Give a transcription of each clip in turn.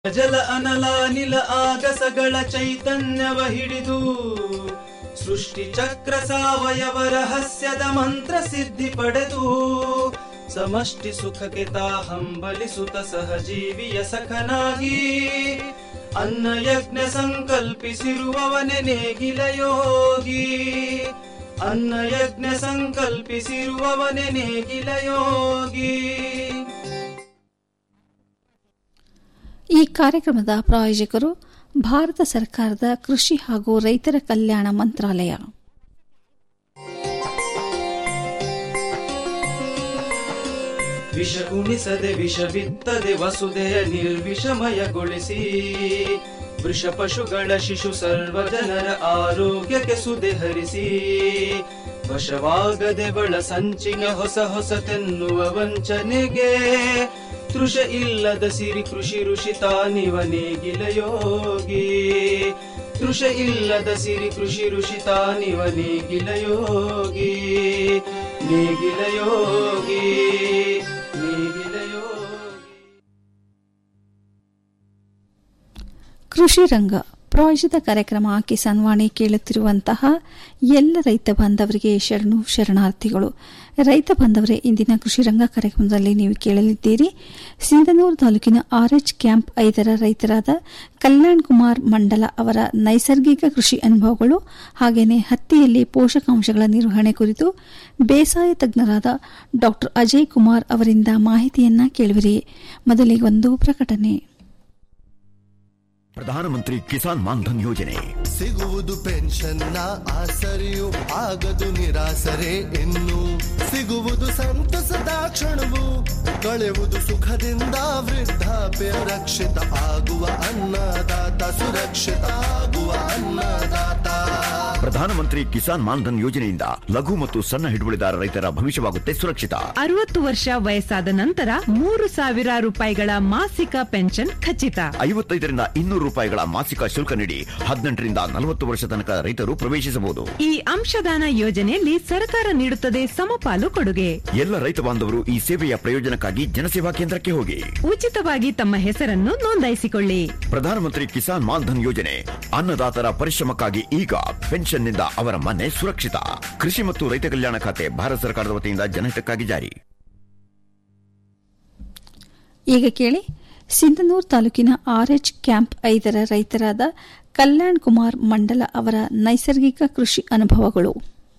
ಜಲ ಅನಲ ನಿಲ ಆಗಸಗಳ ಚೈತನ್ಯವ ಹಿಡಿದು ಸೃಷ್ಟಿ ಚಕ್ರ ಸಾವಯವ ರಹಸ್ಯದ ಮಂತ್ರ ಸಿದ್ಧಿ ಪಡೆದು ಸಮಷ್ಟಿ ಸುಖಕ್ಕೆ ತಾ ಹಂಬಲಿಸುತ್ತ ಸಹಜೀವಿಯ ಸಖನಾಗಿ ಅನ್ನ ಯಜ್ಞ ಸಂಕಲ್ಪಿಸಿರುವವನೆ ನೇಗಿಲ ಯೋಗಿ ಅನ್ನ ಯಜ್ಞ ಸಂಕಲ್ಪಿಸಿರುವವನೆ ನೇಗಿಲ ಯೋಗಿ ಈ ಕಾರ್ಯಕ್ರಮದ ಪ್ರಾಯೋಜಕರು ಭಾರತ ಸರ್ಕಾರದ ಕೃಷಿ ಹಾಗೂ ರೈತರ ಕಲ್ಯಾಣ ಮಂತ್ರಾಲಯ ವಿಷ ಉಣಿಸದೆ ವಿಷ ಬಿತ್ತದೆ ವಸುದೆಯ ನಿರ್ವಿಷಮಯಗೊಳಿಸಿ ವೃಷ ಪಶುಗಳ ಶಿಶು ಸರ್ವ ಜನರ ಆರೋಗ್ಯಕ್ಕೆ ಸುದೆ ಹರಿಸಿ ವಶವಾಗದೆ ಬಳ ಸಂಚಿನ ಹೊಸ ಹೊಸತೆನ್ನುವ ವಂಚನೆಗೆ ತೃಷ ಇಲ್ಲದ ಸಿರಿ ಕೃಷಿ ಋಷಿ ತಾನಿವ ನೇಗಿಲ ಯೋಗಿ ತೃಷ ಇಲ್ಲದ ಸಿರಿ ಕೃಷಿ ಋಷಿ ತಾನಿವ ನೇಗಿಲ ಯೋಗಿ ನೇಗಿಲ ಯೋಗಿ ನೇಗಿಲ ಯೋಗಿ ಕೃಷಿ ರಂಗ ಪ್ರಾಯೋಜಿತ ಕಾರ್ಯಕ್ರಮ ಕಿಸಾನ್ ವಾಣಿ ಕೇಳುತ್ತಿರುವಂತಹ ಎಲ್ಲ ರೈತ ಬಾಂಧವರಿಗೆ ಶರಣು ಶರಣಾರ್ಥಿಗಳು ರೈತ ಬಾಂಧವರೇ ಇಂದಿನ ಕೃಷಿ ರಂಗ ಕಾರ್ಯಕ್ರಮದಲ್ಲಿ ನೀವು ಕೇಳಲಿದ್ದೀರಿ ಸಿಂಧನೂರು ತಾಲೂಕಿನ ಆರ್ಎಚ್ ಕ್ಯಾಂಪ್ ಐದರ ರೈತರಾದ ಕಲ್ಯಾಣ್ ಕುಮಾರ್ ಮಂಡಲ ಅವರ ನೈಸರ್ಗಿಕ ಕೃಷಿ ಅನುಭವಗಳು ಹಾಗೆಯೇ ಹತ್ತಿಯಲ್ಲಿ ಪೋಷಕಾಂಶಗಳ ನಿರ್ವಹಣೆ ಕುರಿತು ಬೇಸಾಯ ತಜ್ಞರಾದ ಡಾ ಅಜಯ್ ಕುಮಾರ್ ಅವರಿಂದ ಮಾಹಿತಿಯನ್ನ ಕೇಳುವಿರಿ ಮೊದಲಿಗೆ ಒಂದು ಪ್ರಕಟಣೆ ಪ್ರಧಾನಮಂತ್ರಿ ಕಿಸಾನ್ ಮಾನ್ಧನ್ ಯೋಜನೆ ಸಿಗುವುದು ಪೆನ್ಷನ್ನ ಆಸರೆಯು ಆಗದು ನಿರಾಸರೆ ಇನ್ನು ಸಿಗುವುದು ಸಂತಸದ ಕ್ಷಣವು ಕಳೆವುದು ಸುಖದಿಂದ ವೃದ್ಧಾಪ್ಯ ರಕ್ಷಿತ ಆಗುವ ಅನ್ನದಾತ ಸುರಕ್ಷಿತ ಆಗುವ ಅನ್ನದಾತ ಪ್ರಧಾನಮಂತ್ರಿ ಕಿಸಾನ್ ಮಾನ್ಧನ್ ಯೋಜನೆಯಿಂದ ಲಘು ಮತ್ತು ಸಣ್ಣ ಹಿಡುವಳಿದಾರ ರೈತರ ಭವಿಷ್ಯವಾಗುತ್ತೆ ಸುರಕ್ಷಿತ ಅರವತ್ತು ವರ್ಷ ವಯಸ್ಸಾದ ನಂತರ ಮೂರು ಸಾವಿರ ರೂಪಾಯಿಗಳ ಮಾಸಿಕ ಪೆನ್ಷನ್ ಖಚಿತ ಐವತ್ತೈದರಿಂದ ಇನ್ನೂರು ರೂಪಾಯಿಗಳ ಮಾಸಿಕ ಶುಲ್ಕ ನೀಡಿ ಹದಿನೆಂಟರಿಂದ ನಲವತ್ತು ವರ್ಷ ತನಕ ರೈತರು ಪ್ರವೇಶಿಸಬಹುದು ಈ ಅಂಶದಾನ ಯೋಜನೆಯಲ್ಲಿ ಸರ್ಕಾರ ನೀಡುತ್ತದೆ ಸಮಪಾಲು ಕೊಡುಗೆ ಎಲ್ಲ ರೈತ ಬಾಂಧವರು ಈ ಸೇವೆಯ ಪ್ರಯೋಜನಕ್ಕಾಗಿ ಜನಸೇವಾ ಕೇಂದ್ರಕ್ಕೆ ಹೋಗಿ ಉಚಿತವಾಗಿ ತಮ್ಮ ಹೆಸರನ್ನು ನೋಂದಾಯಿಸಿಕೊಳ್ಳಿ ಪ್ರಧಾನಮಂತ್ರಿ ಕಿಸಾನ್ ಮಾನ್ಧನ್ ಯೋಜನೆ ಅನ್ನದಾತರ ಪರಿಶ್ರಮಕ್ಕಾಗಿ ಈಗ ಪೆನ್ಷನ್ನಿಂದ ಅವರ ಮನೆ ಸುರಕ್ಷಿತ ಕೃಷಿ ಮತ್ತು ರೈತ ಕಲ್ಯಾಣ ಖಾತೆ ಭಾರತ ಸರ್ಕಾರದ ವತಿಯಿಂದ ಜನಹಿತಕ್ಕಾಗಿ ಜಾರಿ ಈಗ ಕೇಳಿ ಸಿಂಧನೂರು ತಾಲೂಕಿನ ಆರ್ಎಚ್ ಕ್ಯಾಂಪ್ ಐದರ ರೈತರಾದ ಕಲ್ಯಾಣ್ ಕುಮಾರ್ ಮಂಡಲ ಅವರ ನೈಸರ್ಗಿಕ ಕೃಷಿ ಅನುಭವಗಳು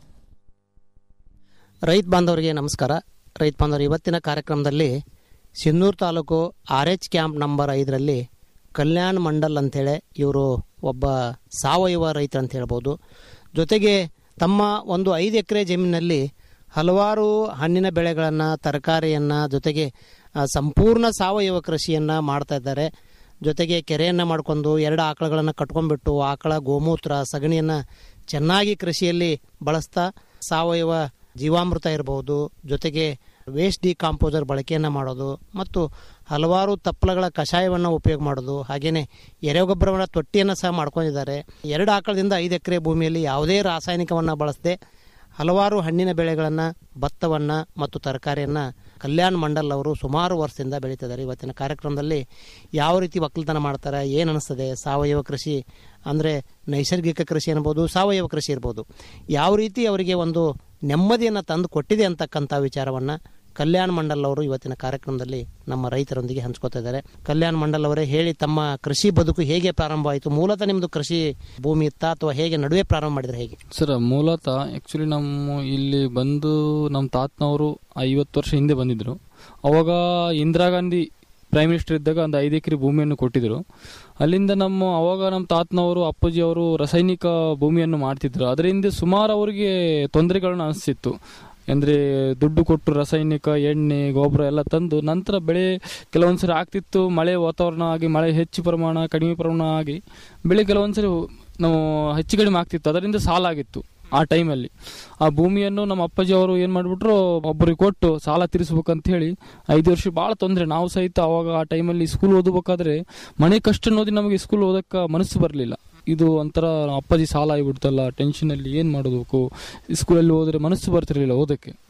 ರೈತ ಬಾಂಧವರಿಗೆ ನಮಸ್ಕಾರ ರೈತ ಬಾಂಧವರು ಇವತ್ತಿನ ಕಾರ್ಯಕ್ರಮದಲ್ಲಿ Sinnur taluk R H camp number ಐದರಲ್ಲಿ ಕಲ್ಯಾಣ್ ಮಂಡಲ್ ಅಂತೇಳಿ ಇವರು ಒಬ್ಬ ಸಾವಯವ ರೈತ ಅಂತ ಹೇಳ್ಬೋದು ಜೊತೆಗೆ ತಮ್ಮ ಒಂದು ಐದು ಎಕರೆ ಜಮೀನಿನಲ್ಲಿ ಹಲವಾರು ಹಣ್ಣಿನ ಬೆಳೆಗಳನ್ನು ತರಕಾರಿಯನ್ನು ಜೊತೆಗೆ ಆ, ಸಂಪೂರ್ಣ ಸಾವಯವ ಕೃಷಿಯನ್ನು ಮಾಡ್ತಾ ಇದ್ದಾರೆ ಜೊತೆಗೆ ಕೆರೆಯನ್ನು ಮಾಡ್ಕೊಂಡು ಎರಡು ಆಕಳುಗಳನ್ನು ಕಟ್ಕೊಂಡ್ಬಿಟ್ಟು ಆಕಳ ಗೋಮೂತ್ರ ಸಗಣಿಯನ್ನು ಚೆನ್ನಾಗಿ ಕೃಷಿಯಲ್ಲಿ ಬಳಸ್ತಾ ಸಾವಯವ ಜೀವಾಮೃತ ಇರಬಹುದು ಜೊತೆಗೆ ವೇಸ್ಟ್ ಡಿಕಾಂಪೋಸರ್ ಬಳಕೆಯನ್ನು ಮಾಡೋದು ಮತ್ತು ಹಲವಾರು ತಪ್ಪಲಗಳ ಕಷಾಯವನ್ನು ಉಪಯೋಗ ಮಾಡೋದು ಹಾಗೆಯೇ ಎರೆಗೊಬ್ಬರವನ್ನು ತೊಟ್ಟಿಯನ್ನು ಸಹ ಮಾಡ್ಕೊಂಡಿದ್ದಾರೆ ಎರಡು ಆಕಳದಿಂದ ಐದು ಎಕರೆ ಭೂಮಿಯಲ್ಲಿ ಯಾವುದೇ ರಾಸಾಯನಿಕವನ್ನು ಬಳಸದೆ ಹಲವಾರು ಹಣ್ಣಿನ ಬೆಳೆಗಳನ್ನು ಭತ್ತವನ್ನು ಮತ್ತು ತರಕಾರಿಯನ್ನು ಕಲ್ಯಾಣ್ ಮಂಡಲ್ ಅವರು ಸುಮಾರು ವರ್ಷದಿಂದ ಬೆಳೀತಿದ್ದಾರೆ ಇವತ್ತಿನ ಕಾರ್ಯಕ್ರಮದಲ್ಲಿ ಯಾವ ರೀತಿ ಒಕ್ಕಲ್ತನ ಮಾಡ್ತಾರೆ ಏನು ಅನಿಸ್ತದೆ ಸಾವಯವ ಕೃಷಿ ಅಂದರೆ ನೈಸರ್ಗಿಕ ಕೃಷಿ ಅನ್ಬೋದು ಸಾವಯವ ಕೃಷಿ ಇರ್ಬೋದು ಯಾವ ರೀತಿ ಅವರಿಗೆ ಒಂದು ನೆಮ್ಮದಿಯನ್ನು ತಂದು ಕೊಟ್ಟಿದೆ ಅಂತಕ್ಕಂಥ ವಿಚಾರವನ್ನು ಕಲ್ಯಾಣ್ ಮಂಡಲ್ ಅವರು ಇವತ್ತಿನ ಕಾರ್ಯಕ್ರಮದಲ್ಲಿ ನಮ್ಮ ರೈತರೊಂದಿಗೆ ಹಂಚ್ಕೋತಾ ಇದ್ದಾರೆ ಕಲ್ಯಾಣ್ ಮಂಡಲ್ ಅವರೇ ಹೇಳಿ ತಮ್ಮ ಕೃಷಿ ಬದುಕು ಹೇಗೆ ಪ್ರಾರಂಭ ಆಯಿತು ಮೂಲತಃ ನಿಮ್ಮದು ಕೃಷಿ ಭೂಮಿ ಇತ್ತಾ ಅಥವಾ ಹೇಗೆ ನಡುವೆ ಪ್ರಾರಂಭ ಮಾಡಿದ್ರೆ ಹೇಗೆ ಸರ್ ಮೂಲತಃ ಆ್ಯಕ್ಚುಲಿ ನಮ್ಮ ಇಲ್ಲಿ ಬಂದು ನಮ್ಮ ತಾತನವರು ಐವತ್ತು ವರ್ಷ ಹಿಂದೆ ಬಂದಿದ್ರು ಅವಾಗ ಇಂದಿರಾ ಗಾಂಧಿ ಪ್ರೈಮ್ ಮಿನಿಸ್ಟರ್ ಇದ್ದಾಗ ಒಂದು ಐದು ಎಕರೆ ಭೂಮಿಯನ್ನು ಕೊಟ್ಟಿದ್ರು ಅಲ್ಲಿಂದ ನಮ್ಮ ಅವಾಗ ನಮ್ಮ ತಾತನವರು ಅಪ್ಪಾಜಿ ಅವರು ರಾಸಾಯನಿಕ ಭೂಮಿಯನ್ನು ಮಾಡ್ತಿದ್ರು ಅದರಿಂದ ಸುಮಾರು ಅವರಿಗೆ ತೊಂದರೆಗಳನ್ನ ಅನಿಸ್ತಿತ್ತು ಅಂದರೆ ದುಡ್ಡು ಕೊಟ್ಟು ರಾಸಾಯನಿಕ ಎಣ್ಣೆ ಗೊಬ್ಬರ ಎಲ್ಲ ತಂದು ನಂತರ ಬೆಳೆ ಕೆಲವೊಂದ್ಸರಿ ಆಗ್ತಿತ್ತು ಮಳೆ ವಾತಾವರಣ ಆಗಿ ಮಳೆ ಹೆಚ್ಚು ಪ್ರಮಾಣ ಕಡಿಮೆ ಪ್ರಮಾಣ ಆಗಿ ಬೆಳೆ ಕೆಲವೊಂದ್ಸರಿ ನಾವು ಹೆಚ್ಚು ಕಡಿಮೆ ಆಗ್ತಿತ್ತು ಅದರಿಂದ ಸಾಲ ಆಗಿತ್ತು ಆ ಟೈಮಲ್ಲಿ ಆ ಭೂಮಿಯನ್ನು ನಮ್ಮ ಅಪ್ಪಾಜಿ ಅವರು ಏನು ಮಾಡಿಬಿಟ್ರು ಒಬ್ಬರಿಗೆ ಕೊಟ್ಟು ಸಾಲ ತೀರಿಸ್ಬೇಕಂತ ಹೇಳಿ ಐದು ವರ್ಷ ಭಾಳ ತೊಂದರೆ ನಾವು ಸಹಿತ ಅವಾಗ ಆ ಟೈಮಲ್ಲಿ ಸ್ಕೂಲ್ ಓದಬೇಕಾದ್ರೆ ಮನೆ ಕಷ್ಟ ನೋಡಿ ನಮಗೆ ಸ್ಕೂಲ್ ಓದಕ್ಕೆ ಮನಸ್ಸು ಬರಲಿಲ್ಲ ಇದು ಒಂಥರ ಅಪ್ಪಾಜಿ ಸಾಲ ಆಗಿಬಿಡ್ತಲ್ಲ ಟೆನ್ಷನಲ್ಲಿ ಏನು ಮಾಡಬೇಕು ಸ್ಕೂಲಲ್ಲಿ ಹೋದ್ರೆ ಮನಸ್ಸು ಬರ್ತಿರ್ಲಿಲ್ಲ ಓದಕ್ಕೆ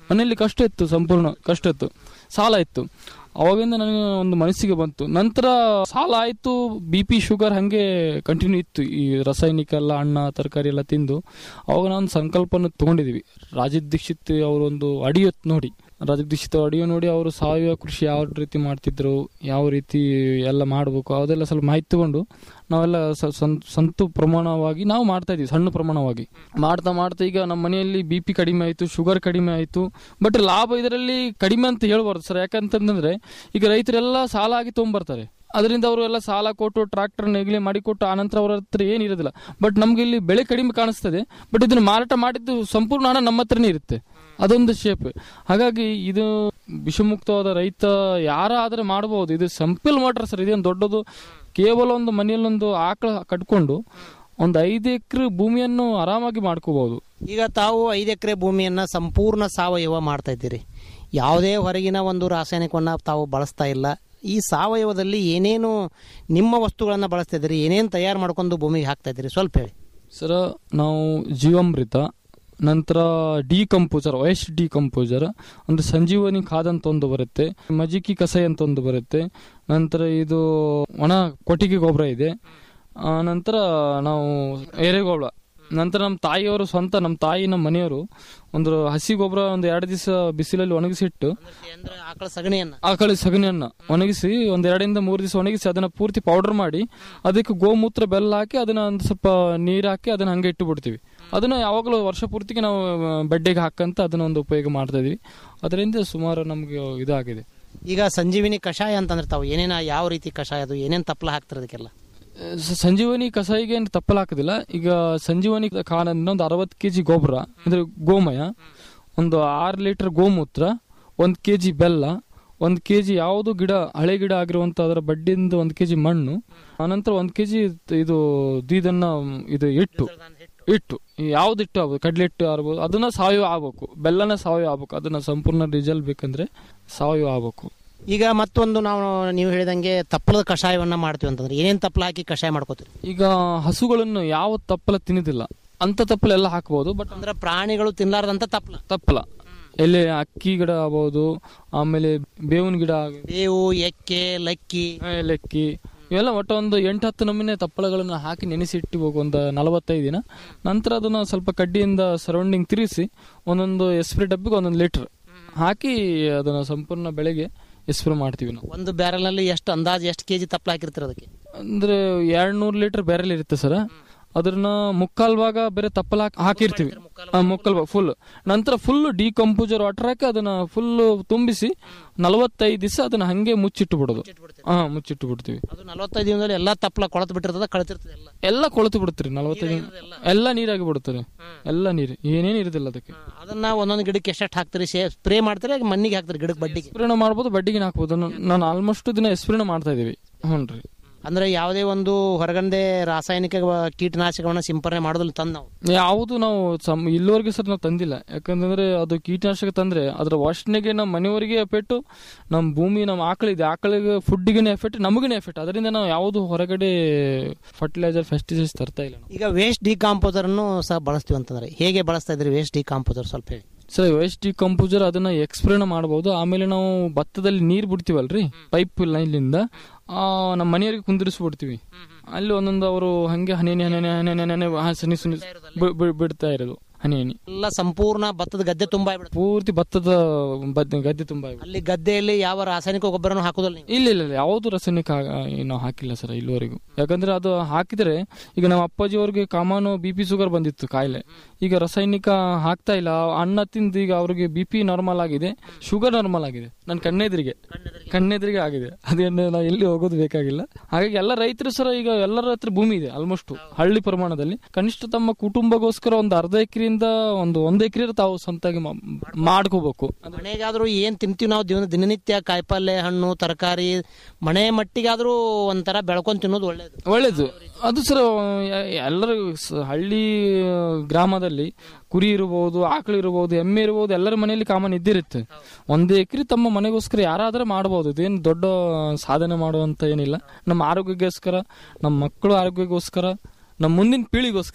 ಮನೆಯಲ್ಲಿ ಕಷ್ಟ ಇತ್ತು ಸಂಪೂರ್ಣ ಕಷ್ಟ ಇತ್ತು ಸಾಲ ಇತ್ತು ಅವಾಗಿಂದ ನನಗೆ ಒಂದು ಮನಸ್ಸಿಗೆ ಬಂತು ನಂತರ ಸಾಲ ಆಯ್ತು ಬಿ ಪಿ ಶುಗರ್ ಹಂಗೆ ಕಂಟಿನ್ಯೂ ಇತ್ತು ಈ ರಾಸಾಯನಿಕ ಎಲ್ಲ ಹಣ್ಣ ತರಕಾರಿ ಎಲ್ಲ ತಿಂದು ಅವಾಗ ನಾನು ಸಂಕಲ್ಪನ ತಗೊಂಡಿದ್ವಿ ರಾಜೀವ್ ದೀಕ್ಷಿತ್ ಅವರೊಂದು ಅಡಿಯೋ ನೋಡಿ ರಾಜೀವ್ ದೀಕ್ಷಿತ್ ಅಡಿಯೋ ನೋಡಿ ಅವರು ಸಾವಯವ ಕೃಷಿ ಯಾವ ರೀತಿ ಮಾಡ್ತಿದ್ರು ಯಾವ ರೀತಿ ಎಲ್ಲ ಮಾಡಬೇಕು ಅದೆಲ್ಲ ಸ್ವಲ್ಪ ಮಾಹಿತಿ ತಗೊಂಡು ನಾವೆಲ್ಲ ಸ- ಸಂ- ಸಂತು ಪ್ರಮಾಣವಾಗಿ ನಾವು ಮಾಡ್ತಾ ಇದೀವಿ ಸಣ್ಣ ಪ್ರಮಾಣವಾಗಿ ಮಾಡ್ತಾ ಮಾಡ್ತಾ ಈಗ ನಮ್ಮ ಮನೆಯಲ್ಲಿ ಬಿ ಪಿ ಕಡಿಮೆ ಆಯಿತು ಶುಗರ್ ಕಡಿಮೆ ಆಯಿತು ಬಟ್ ಲಾಭ ಇದರಲ್ಲಿ ಕಡಿಮೆ ಅಂತ ಹೇಳ್ಬಾರ್ದು ಸರ್ ಯಾಕಂತಂದ್ರೆ ಈಗ ರೈತರೆಲ್ಲ ಸಾಲ ಆಗಿ ತೊಗೊಂಬರ್ತಾರೆ ಅದರಿಂದ ಅವರು ಎಲ್ಲ ಸಾಲ ಕೊಟ್ಟು ಟ್ರಾಕ್ಟರ್ ನೆಗಲಿ ಮಾಡಿಕೊಟ್ಟು ಆನಂತರ ಅವ್ರ ಹತ್ರ ಏನಿರೋದಿಲ್ಲ ಬಟ್ ನಮ್ಗೆ ಇಲ್ಲಿ ಬೆಳೆ ಕಡಿಮೆ ಕಾಣಿಸ್ತದೆ ಬಟ್ ಇದನ್ನು ಮಾರಾಟ ಮಾಡಿದ್ದು ಸಂಪೂರ್ಣ ಹಣ ನಮ್ಮ ಹತ್ರನೇ ಇರುತ್ತೆ ಅದೊಂದು ಶೇಪ್ ಹಾಗಾಗಿ ಇದು ವಿಷಮುಕ್ತವಾದ ರೈತ ಯಾರಾದ್ರೆ ಮಾಡಬಹುದು ಇದು ಸಿಂಪಲ್ ಮಾಟ್ರ್ ಸರ್ ಇದೇನು ದೊಡ್ಡದು ಕೇವಲ ಒಂದು ಮನೆಯಲ್ಲೊಂದು ಆಕಳ ಕಟ್ಕೊಂಡು ಒಂದು ಐದು ಎಕರೆ ಭೂಮಿಯನ್ನು ಆರಾಮಾಗಿ ಮಾಡ್ಕೋಬಹುದು ಈಗ ತಾವು ಐದು ಎಕರೆ ಭೂಮಿಯನ್ನ ಸಂಪೂರ್ಣ ಸಾವಯವ ಮಾಡ್ತಾ ಇದ್ದೀರಿ ಯಾವುದೇ ಹೊರಗಿನ ಒಂದು ರಾಸಾಯನಿಕವನ್ನ ತಾವು ಬಳಸ್ತಾ ಇಲ್ಲ ಈ ಸಾವಯವದಲ್ಲಿ ಏನೇನು ನಿಮ್ಮ ವಸ್ತುಗಳನ್ನು ಬಳಸ್ತಾ ಇದ್ದೀರಿ ಏನೇನು ತಯಾರು ಮಾಡ್ಕೊಂಡು ಭೂಮಿಗೆ ಹಾಕ್ತಾ ಇದ್ದೀರಿ ಸ್ವಲ್ಪ ಹೇಳಿ ಸರ ನಾವು ಜೀವಾಮೃತ ನಂತರ ಡಿಕಂಪೋಸರ್ ವಯಸ್ ಡಿಕಂಪೋಸರ್ ಅಂದ್ರೆ ಸಂಜೀವನಿ ಖಾದ್ ಅಂತ ಒಂದು ಬರುತ್ತೆ ಮಜಿಕಿ ಕಸಾಯ ಅಂತ ಒಂದು ಬರುತ್ತೆ ನಂತರ ಇದು ಒಣ ಕೊಟ್ಟಿಗೆ ಗೊಬ್ಬರ ಇದೆ ಆ, ನಂತರ ನಾವು ಎರೆಗೊಬ್ಬರ ನಂತರ ನಮ್ಮ ತಾಯಿಯವರು ಸ್ವಂತ ನಮ್ಮ ತಾಯಿ ನಮ್ಮ ಮನೆಯವರು ಒಂದು ಹಸಿ ಗೊಬ್ಬರ ಒಂದು ಎರಡು ದಿವಸ ಬಿಸಿಲಲ್ಲಿ ಒಣಗಿಸಿಟ್ಟು ಅಂದ್ರೆ ಆಕಳ ಸಗಣಿಯನ್ನ ಆಕಳ ಸಗಣಿಯನ್ನ ಒಣಗಿಸಿ ಒಂದ್ ಎರಡರಿಂದ ಮೂರು ದಿವಸ ಒಣಗಿಸಿ ಅದನ್ನ ಪೂರ್ತಿ ಪೌಡರ್ ಮಾಡಿ ಅದಕ್ಕೆ ಗೋಮೂತ್ರ ಬೆಲ್ಲ ಹಾಕಿ ಅದನ್ನ ಒಂದು ಸ್ವಲ್ಪ ನೀರು ಹಾಕಿ ಅದನ್ನ ಹಂಗೆ ಇಟ್ಟು ಬಿಡ್ತೀವಿ ಅದನ್ನ ಯಾವಾಗಲೂ ವರ್ಷ ಪೂರ್ತಿಗೆ ನಾವು ಆ, ಬೆಡ್ಡೆಗೆ ಹಾಕಂತ ಅದನ್ನ ಒಂದು ಉಪಯೋಗ ಮಾಡ್ತಾ ಇದೀವಿ ಅದರಿಂದ ಸುಮಾರು ನಮ್ಗೆ ಇದಾಗಿದೆ ಈಗ ಸಂಜೀವಿನಿ ಕಷಾಯ ಅಂತಂದ್ರೆ ತಾವು ಏನೇನ ಯಾವ ರೀತಿ ಕಷಾಯ ಅದು ಏನೇನು ತಪ್ಪಲ ಹಾಕ್ತಾರೆ ಅದಕ್ಕೆಲ್ಲ ಸ- ಸಂಜೀವನಿ ಕಸಾಯಿಗೆ ಏನು ತಪ್ಪಲ್ ಹಾಕೋದಿಲ್ಲ ಈಗ ಸಂಜೀವನಿ ಕಾಳನ್ನ ಒಂದು ಅರವತ್ತು ಕೆಜಿ ಗೊಬ್ಬರ ಅಂದ್ರೆ ಗೋಮಯ ಒಂದು ಆರು ಲೀಟರ್ ಗೋಮೂತ್ರ ಒಂದು ಕೆಜಿ ಬೆಲ್ಲ ಒಂದು ಕೆಜಿ ಯಾವುದು ಗಿಡ ಹಳೆ ಗಿಡ ಆಗಿರುವಂತ ಅದರ ಬಡ್ಡಿಯಿಂದ ಒಂದು ಕೆಜಿ ಮಣ್ಣು ಆನಂತರ ಒಂದು ಕೆಜಿ ಇದು ಇದನ್ನ ಇದು ಇಟ್ಟು ಇಟ್ಟು ಯಾವ್ದು ಇಟ್ಟು ಆಗ್ಬೋದು ಕಡ್ಲೆ ಹಿಟ್ಟು ಆಗ್ಬೋದು ಅದನ್ನ ಸಾವಯವ ಆಗ್ಬೇಕು ಬೆಲ್ಲನ ಸಾವಯವ ಆಗ್ಬೇಕು ಅದನ್ನ ಸಂಪೂರ್ಣ ರಿಸಲ್ಟ್ ಬೇಕಂದ್ರೆ ಸಾವಯವ ಆಗ್ಬೇಕು ಈಗ ಮತ್ತೊಂದು ನಾವು ನೀವು ಹೇಳಿದಂಗೆ ತಪ್ಪಲದ ಕಷಾಯವನ್ನ ಮಾಡ್ತೀವಿ ಅಂತಂದ್ರೆ ಏನೇನು ತಪ್ಪಲ ಹಾಕಿ ಕಷಾಯ ಮಾಡ್ಕೋತೀರಿ ಈಗ ಹಸುಗಳನ್ನು ಯಾವ ತಪ್ಪಲ ತಿನ್ನೋದಿಲ್ಲ ಅಂತ ತಪ್ಪಲ ಎಲ್ಲ ಹಾಕ್ಬೋದು ಬಟ್ ಅಂದ್ರೆ ಪ್ರಾಣಿಗಳು ತಿನ್ಲಾರ್ದಂತ ತಪ್ಪಲ ತಪ್ಪಲ ಎಲೆ ಅಕ್ಕಿ ಗಿಡ ಆಗ್ಬೋದು ಆಮೇಲೆ ಬೇವಿನ ಗಿಡ ಆಗ- ಬೇವು ಎಕ್ಕೆ ಲಕ್ಕಿ ಏಲಕ್ಕಿ ಇವೆಲ್ಲ ಒಟ್ಟು ಒಂದು ಎಂಟು ಹತ್ತು ನಮೂನೆ ತಪ್ಪಳಗಳನ್ನು ಹಾಕಿ ನೆನೆಸಿ ಇಟ್ಟಿಬೇಕು ಒಂದು ನಲವತ್ತೈದು ದಿನ ನಂತರ ಅದನ್ನ ಸ್ವಲ್ಪ ಕಡ್ಡಿಯಿಂದ ಸರೌಂಡಿಂಗ್ ತಿರುಗಿಸಿ ಒಂದೊಂದು ಎಸ್ಪ್ರೇ ಡಬ್ಬಿಗೆ ಒಂದೊಂದು ಲೀಟರ್ ಹಾಕಿ ಅದನ್ನ ಸಂಪೂರ್ಣ ಬೆಳೆಗೆ ಎಸ್ಪ್ರೇ ಮಾಡ್ತೀವಿ ನಾವು ಒಂದು ಬ್ಯಾರಲ್ ನಲ್ಲಿ ಎಷ್ಟು ಅಂದಾಜು ಎಷ್ಟು ಕೆಜಿ ತಪ್ಪಲ ಹಾಕಿರ್ತೀರ ಅದಕ್ಕೆ ಅಂದ್ರೆ ಎರಡ್ ನೂರು ಲೀಟರ್ ಬ್ಯಾರೆಲ್ ಇರುತ್ತೆ ಸರ್ ಅದನ್ನ ಮುಕ್ಕಾಲ್ ಭಾಗ ಬೇರೆ ತಪ್ಪಲ ಹಾಕಿ ಹಾಕಿರ್ತೀವಿ ಆ, ಮುಕ್ಕಾಲ್ ಭಾಗ ಫುಲ್ ನಂತರ ಫುಲ್ ಡಿಕಂಪೋಸರ್ ವಾಟರ್ ಹಾಕಿ ಅದನ್ನ ಫುಲ್ ತುಂಬಿಸಿ ನಲವತ್ತೈದು ದಿವಸ ಅದನ್ನ ಹಂಗೆ ಮುಚ್ಚಿಟ್ಟು ಬಿಡೋದು ಹಾ ಮುಚ್ಚಿಟ್ಟು ಬಿಡ್ತೀವಿ ಅದು ನಲವತ್ತೈದು ದಿನದಲ್ಲಿ ಎಲ್ಲಾ ತಪ್ಪಲ ಕೊಳತು ಬಿಟ್ಟಿರ್ತದ ಕಳ್ತಿರ್ತದೆ ಎಲ್ಲ ಎಲ್ಲ ಕೊಳೆತು ಬಿಡ್ತೀರಿ ನಲವತ್ತೈದು ಎಲ್ಲ ನೀರಾಗಿ ಬಿಡುತ್ತಾರೆ ಎಲ್ಲ ನೀರು ಏನೇನು ಇರೋದಿಲ್ಲ ಅದಕ್ಕೆ ಅದನ್ನ ಒಂದೊಂದು ಗಿಡಕ್ಕೆ ಎಷ್ಟೆಷ್ಟು ಹಾಕ್ತೀರಿ ಸ್ಪ್ರೇ ಮಾಡ್ತೀರಿ ಹಾಗೆ ಮಣ್ಣಿಗೆ ಹಾಕ್ತೀರಿ ಗಿಡಕ್ಕೆ ಬಡ್ಡಿಗೆ ಸ್ಪ್ರೇನ ಮಾಡ್ಬೋದು ಬಡ್ಡಿಗೆ ಹಾಕ್ಬೋದು ನಾನು- ನಾನು ಆಲ್ಮೋಸ್ಟ್ ದಿನ ಸ್ಪ್ರೇನ ಮಾಡ್ತಾ ಇದೀವಿ ಹ್ಞೂ ರೀ ಅಂದ್ರೆ ಯಾವುದೇ ಒಂದು ಹೊರಗಂದೆ ರಾಸಾಯನಿಕ ಕೀಟನಾಶಕಗಳನ್ನ ಸಿಂಪರಣೆ ಮಾಡೋದಿಲ್ಲ ತಂದು ನಾವು ಯಾವುದು ನಾವು ಸಮ್ ಇಲ್ಲಿವರೆಗೆ ಸರ್ ನಾವು ತಂದಿಲ್ಲ ಯಾಕಂತಂದ್ರೆ ಅದು ಕೀಟನಾಶಕ ತಂದ್ರೆ ಅದರ ವಾಸನೆಗೆ ನಮ್ಮ ಮನೆಯವರಿಗೆ ಎಫೆಕ್ಟ್ ನಮ್ಮ ಭೂಮಿ ನಮ್ಮ ಆಕಳಿದೆ ಆಕಳಿಗೆ ಫುಡ್ಡಿಗೆ ಎಫೆಕ್ಟ್ ನಮಗಿನ ಎಫೆಕ್ಟ್ ಅದರಿಂದ ನಾವು ಯಾವುದು ಹೊರಗಡೆ ಫರ್ಟಿಲೈಸರ್ ಫೆಸ್ಟಿಸೈಡ್ಸ್ ತರ್ತಾ ಇಲ್ಲ ನಾವು ಈಗ ವೇಸ್ಟ್ ಡಿಕಾಂಪೋಸರ್ ಅನ್ನು ಸಹ ಬಳಸ್ತೀವಿ ಅಂತಂದ್ರೆ ಹೇಗೆ ಬಳಸ್ತಾ ಇದ್ರಿ ವೇಸ್ಟ್ ಡಿಕಾಂಪೋಸರ್ ಸ್ವಲ್ಪ ಹೇಳಿ ಸರ್ ವೇಸ್ಟ್ ಡಿಕಂಪೋಸರ್ ಅದನ್ನ ಎಕ್ಸ್ಪ್ರೇನ ಮಾಡಬಹುದು ಆಮೇಲೆ ನಾವು ಭತ್ತದಲ್ಲಿ ನೀರ್ ಬಿಡ್ತೀವಲ್ರಿ ಪೈಪ್ ಲೈನ್ಲಿಂದ ಆ, ನಮ್ಮ ಮನೆಯವರಿಗೆ ಕುಂದಿರಿಸ್ಬಿಡ್ತೀವಿ ಅಲ್ಲಿ ಒಂದೊಂದು ಅವರು ಹಂಗೆ ಹನಿ ಹನಿ ಹನಿ ಹನಿ ಹನಿ ಹನಿ ಹನಿ ಸನಿ ಸುನಿ ಬಿ- ಬಿ- ಬಿಡ್ತಾ ಇರೋದು ಹನಿ ಹನಿ ಎಲ್ಲ ಸಂಪೂರ್ಣ ಭತ್ತದ ಗದ್ದೆ ತುಂಬಾ ಆಗ್ಬಿಡುತ್ತೆ ಪೂರ್ತಿ ಭತ್ತದ ಬದ್- ಗದ್ದೆ ತುಂಬ ಅಲ್ಲಿ ಗದ್ದೆಯಲ್ಲಿ ಯಾವ ರಾಸಾಯನಿಕ ಗೊಬ್ಬರನು ಹಾಕೋದಿಲ್ಲ ನೀವು ಇಲ್ಲ ಇಲ್ಲ ಇಲ್ಲ ಯಾವುದು ರಾಸಾಯನಿಕ ಆ- ನಾವು ಹಾಕಿಲ್ಲ ಸರ್ ಇಲ್ಲಿವರೆಗೂ ಯಾಕಂದ್ರೆ ಅದು ಹಾಕಿದ್ರೆ ಈಗ ನಮ್ಮ ಅಪ್ಪಾಜಿ ಅವ್ರಿಗೆ ಕಾಮನು ಬಿ ಪಿ ಶುಗರ್ ಬಂದಿತ್ತು ಕಾಯಿಲೆ ಈಗ ರಾಸಾಯನಿಕ ಹಾಕ್ತಾ ಇಲ್ಲ ಅನ್ನ ತಿಂದು ಈಗ ಅವ್ರಿಗೆ ಬಿ ಪಿ ನಾರ್ಮಲ್ ಆಗಿದೆ ಶುಗರ್ ನಾರ್ಮಲ್ ಆಗಿದೆ ನನ್ನ ಕಣ್ಣೆದ್ರಿಗೆ ಕಣ್ಣೆದ್ರಿಗೆ ಆಗಿದೆ ಅದೇನು ನಾವು ಎಲ್ಲಿ ಹೋಗೋದು ಬೇಕಾಗಿಲ್ಲ ಹಾಗಾಗಿ ಎಲ್ಲ ರೈತರು ಸರ ಈಗ ಎಲ್ಲರ ಹತ್ರ ಭೂಮಿ ಇದೆ ಆಲ್ಮೋಸ್ಟ್ ಹಳ್ಳಿ ಪ್ರಮಾಣದಲ್ಲಿ ಕನಿಷ್ಠ ತಮ್ಮ ಕುಟುಂಬಗೋಸ್ಕರ ಒಂದು ಅರ್ಧ ಎಕರೆಯಿಂದ ಒಂದು ಒಂದು ಎಕರೆ ತಾವು ಸ್ವಂತಾಗಿ ಮಾ- ಮಾಡ್ಕೋಬೇಕು ಮನೆಗಾದ್ರೂ ಏನ್ ತಿಂತೀವಿ ನಾವು ದಿನ ದಿನನಿತ್ಯ ಕಾಯಿಪಲ್ಯ ಹಣ್ಣು ತರಕಾರಿ ಮನೆ ಮಟ್ಟಿಗಾದ್ರೂ ಒಂಥರ ಬೆಳ್ಕೊಂಡ್ ತಿನ್ನೋದು ಒಳ್ಳೇದು ಒಳ್ಳೇದು ಅದು ಸರ್ ಎಲ್ಲರೂ ಸ- ಹಳ್ಳಿ ಆ, ಗ್ರಾಮದಲ್ಲಿ ಕುರಿ ಇರಬಹುದು ಆಕಳು ಇರಬಹುದು ಎಮ್ಮೆ ಇರಬಹುದು ಎಲ್ಲರ ಮನೆಯಲ್ಲಿ ಕಾಮನ್ ಇದ್ದಿರುತ್ತೆ ಒಂದು ಎಕರೆ ತಮ್ಮ ಮನೆಗೋಸ್ಕರ ಯಾರಾದ್ರೆ ಮಾಡಬಹುದು ಇದೇನು ದೊಡ್ಡ ಸಾಧನೆ ಮಾಡುವಂತ ಏನಿಲ್ಲ ನಮ್ಮ ಆರೋಗ್ಯಕ್ಕೋಸ್ಕರ ನಮ್ಮ ಮಕ್ಕಳು ಆರೋಗ್ಯಕ್ಕೋಸ್ಕರ ನಮ್ಮ ಮುಂದಿನ ಪೀಳಿಗೋಸ್ಕರ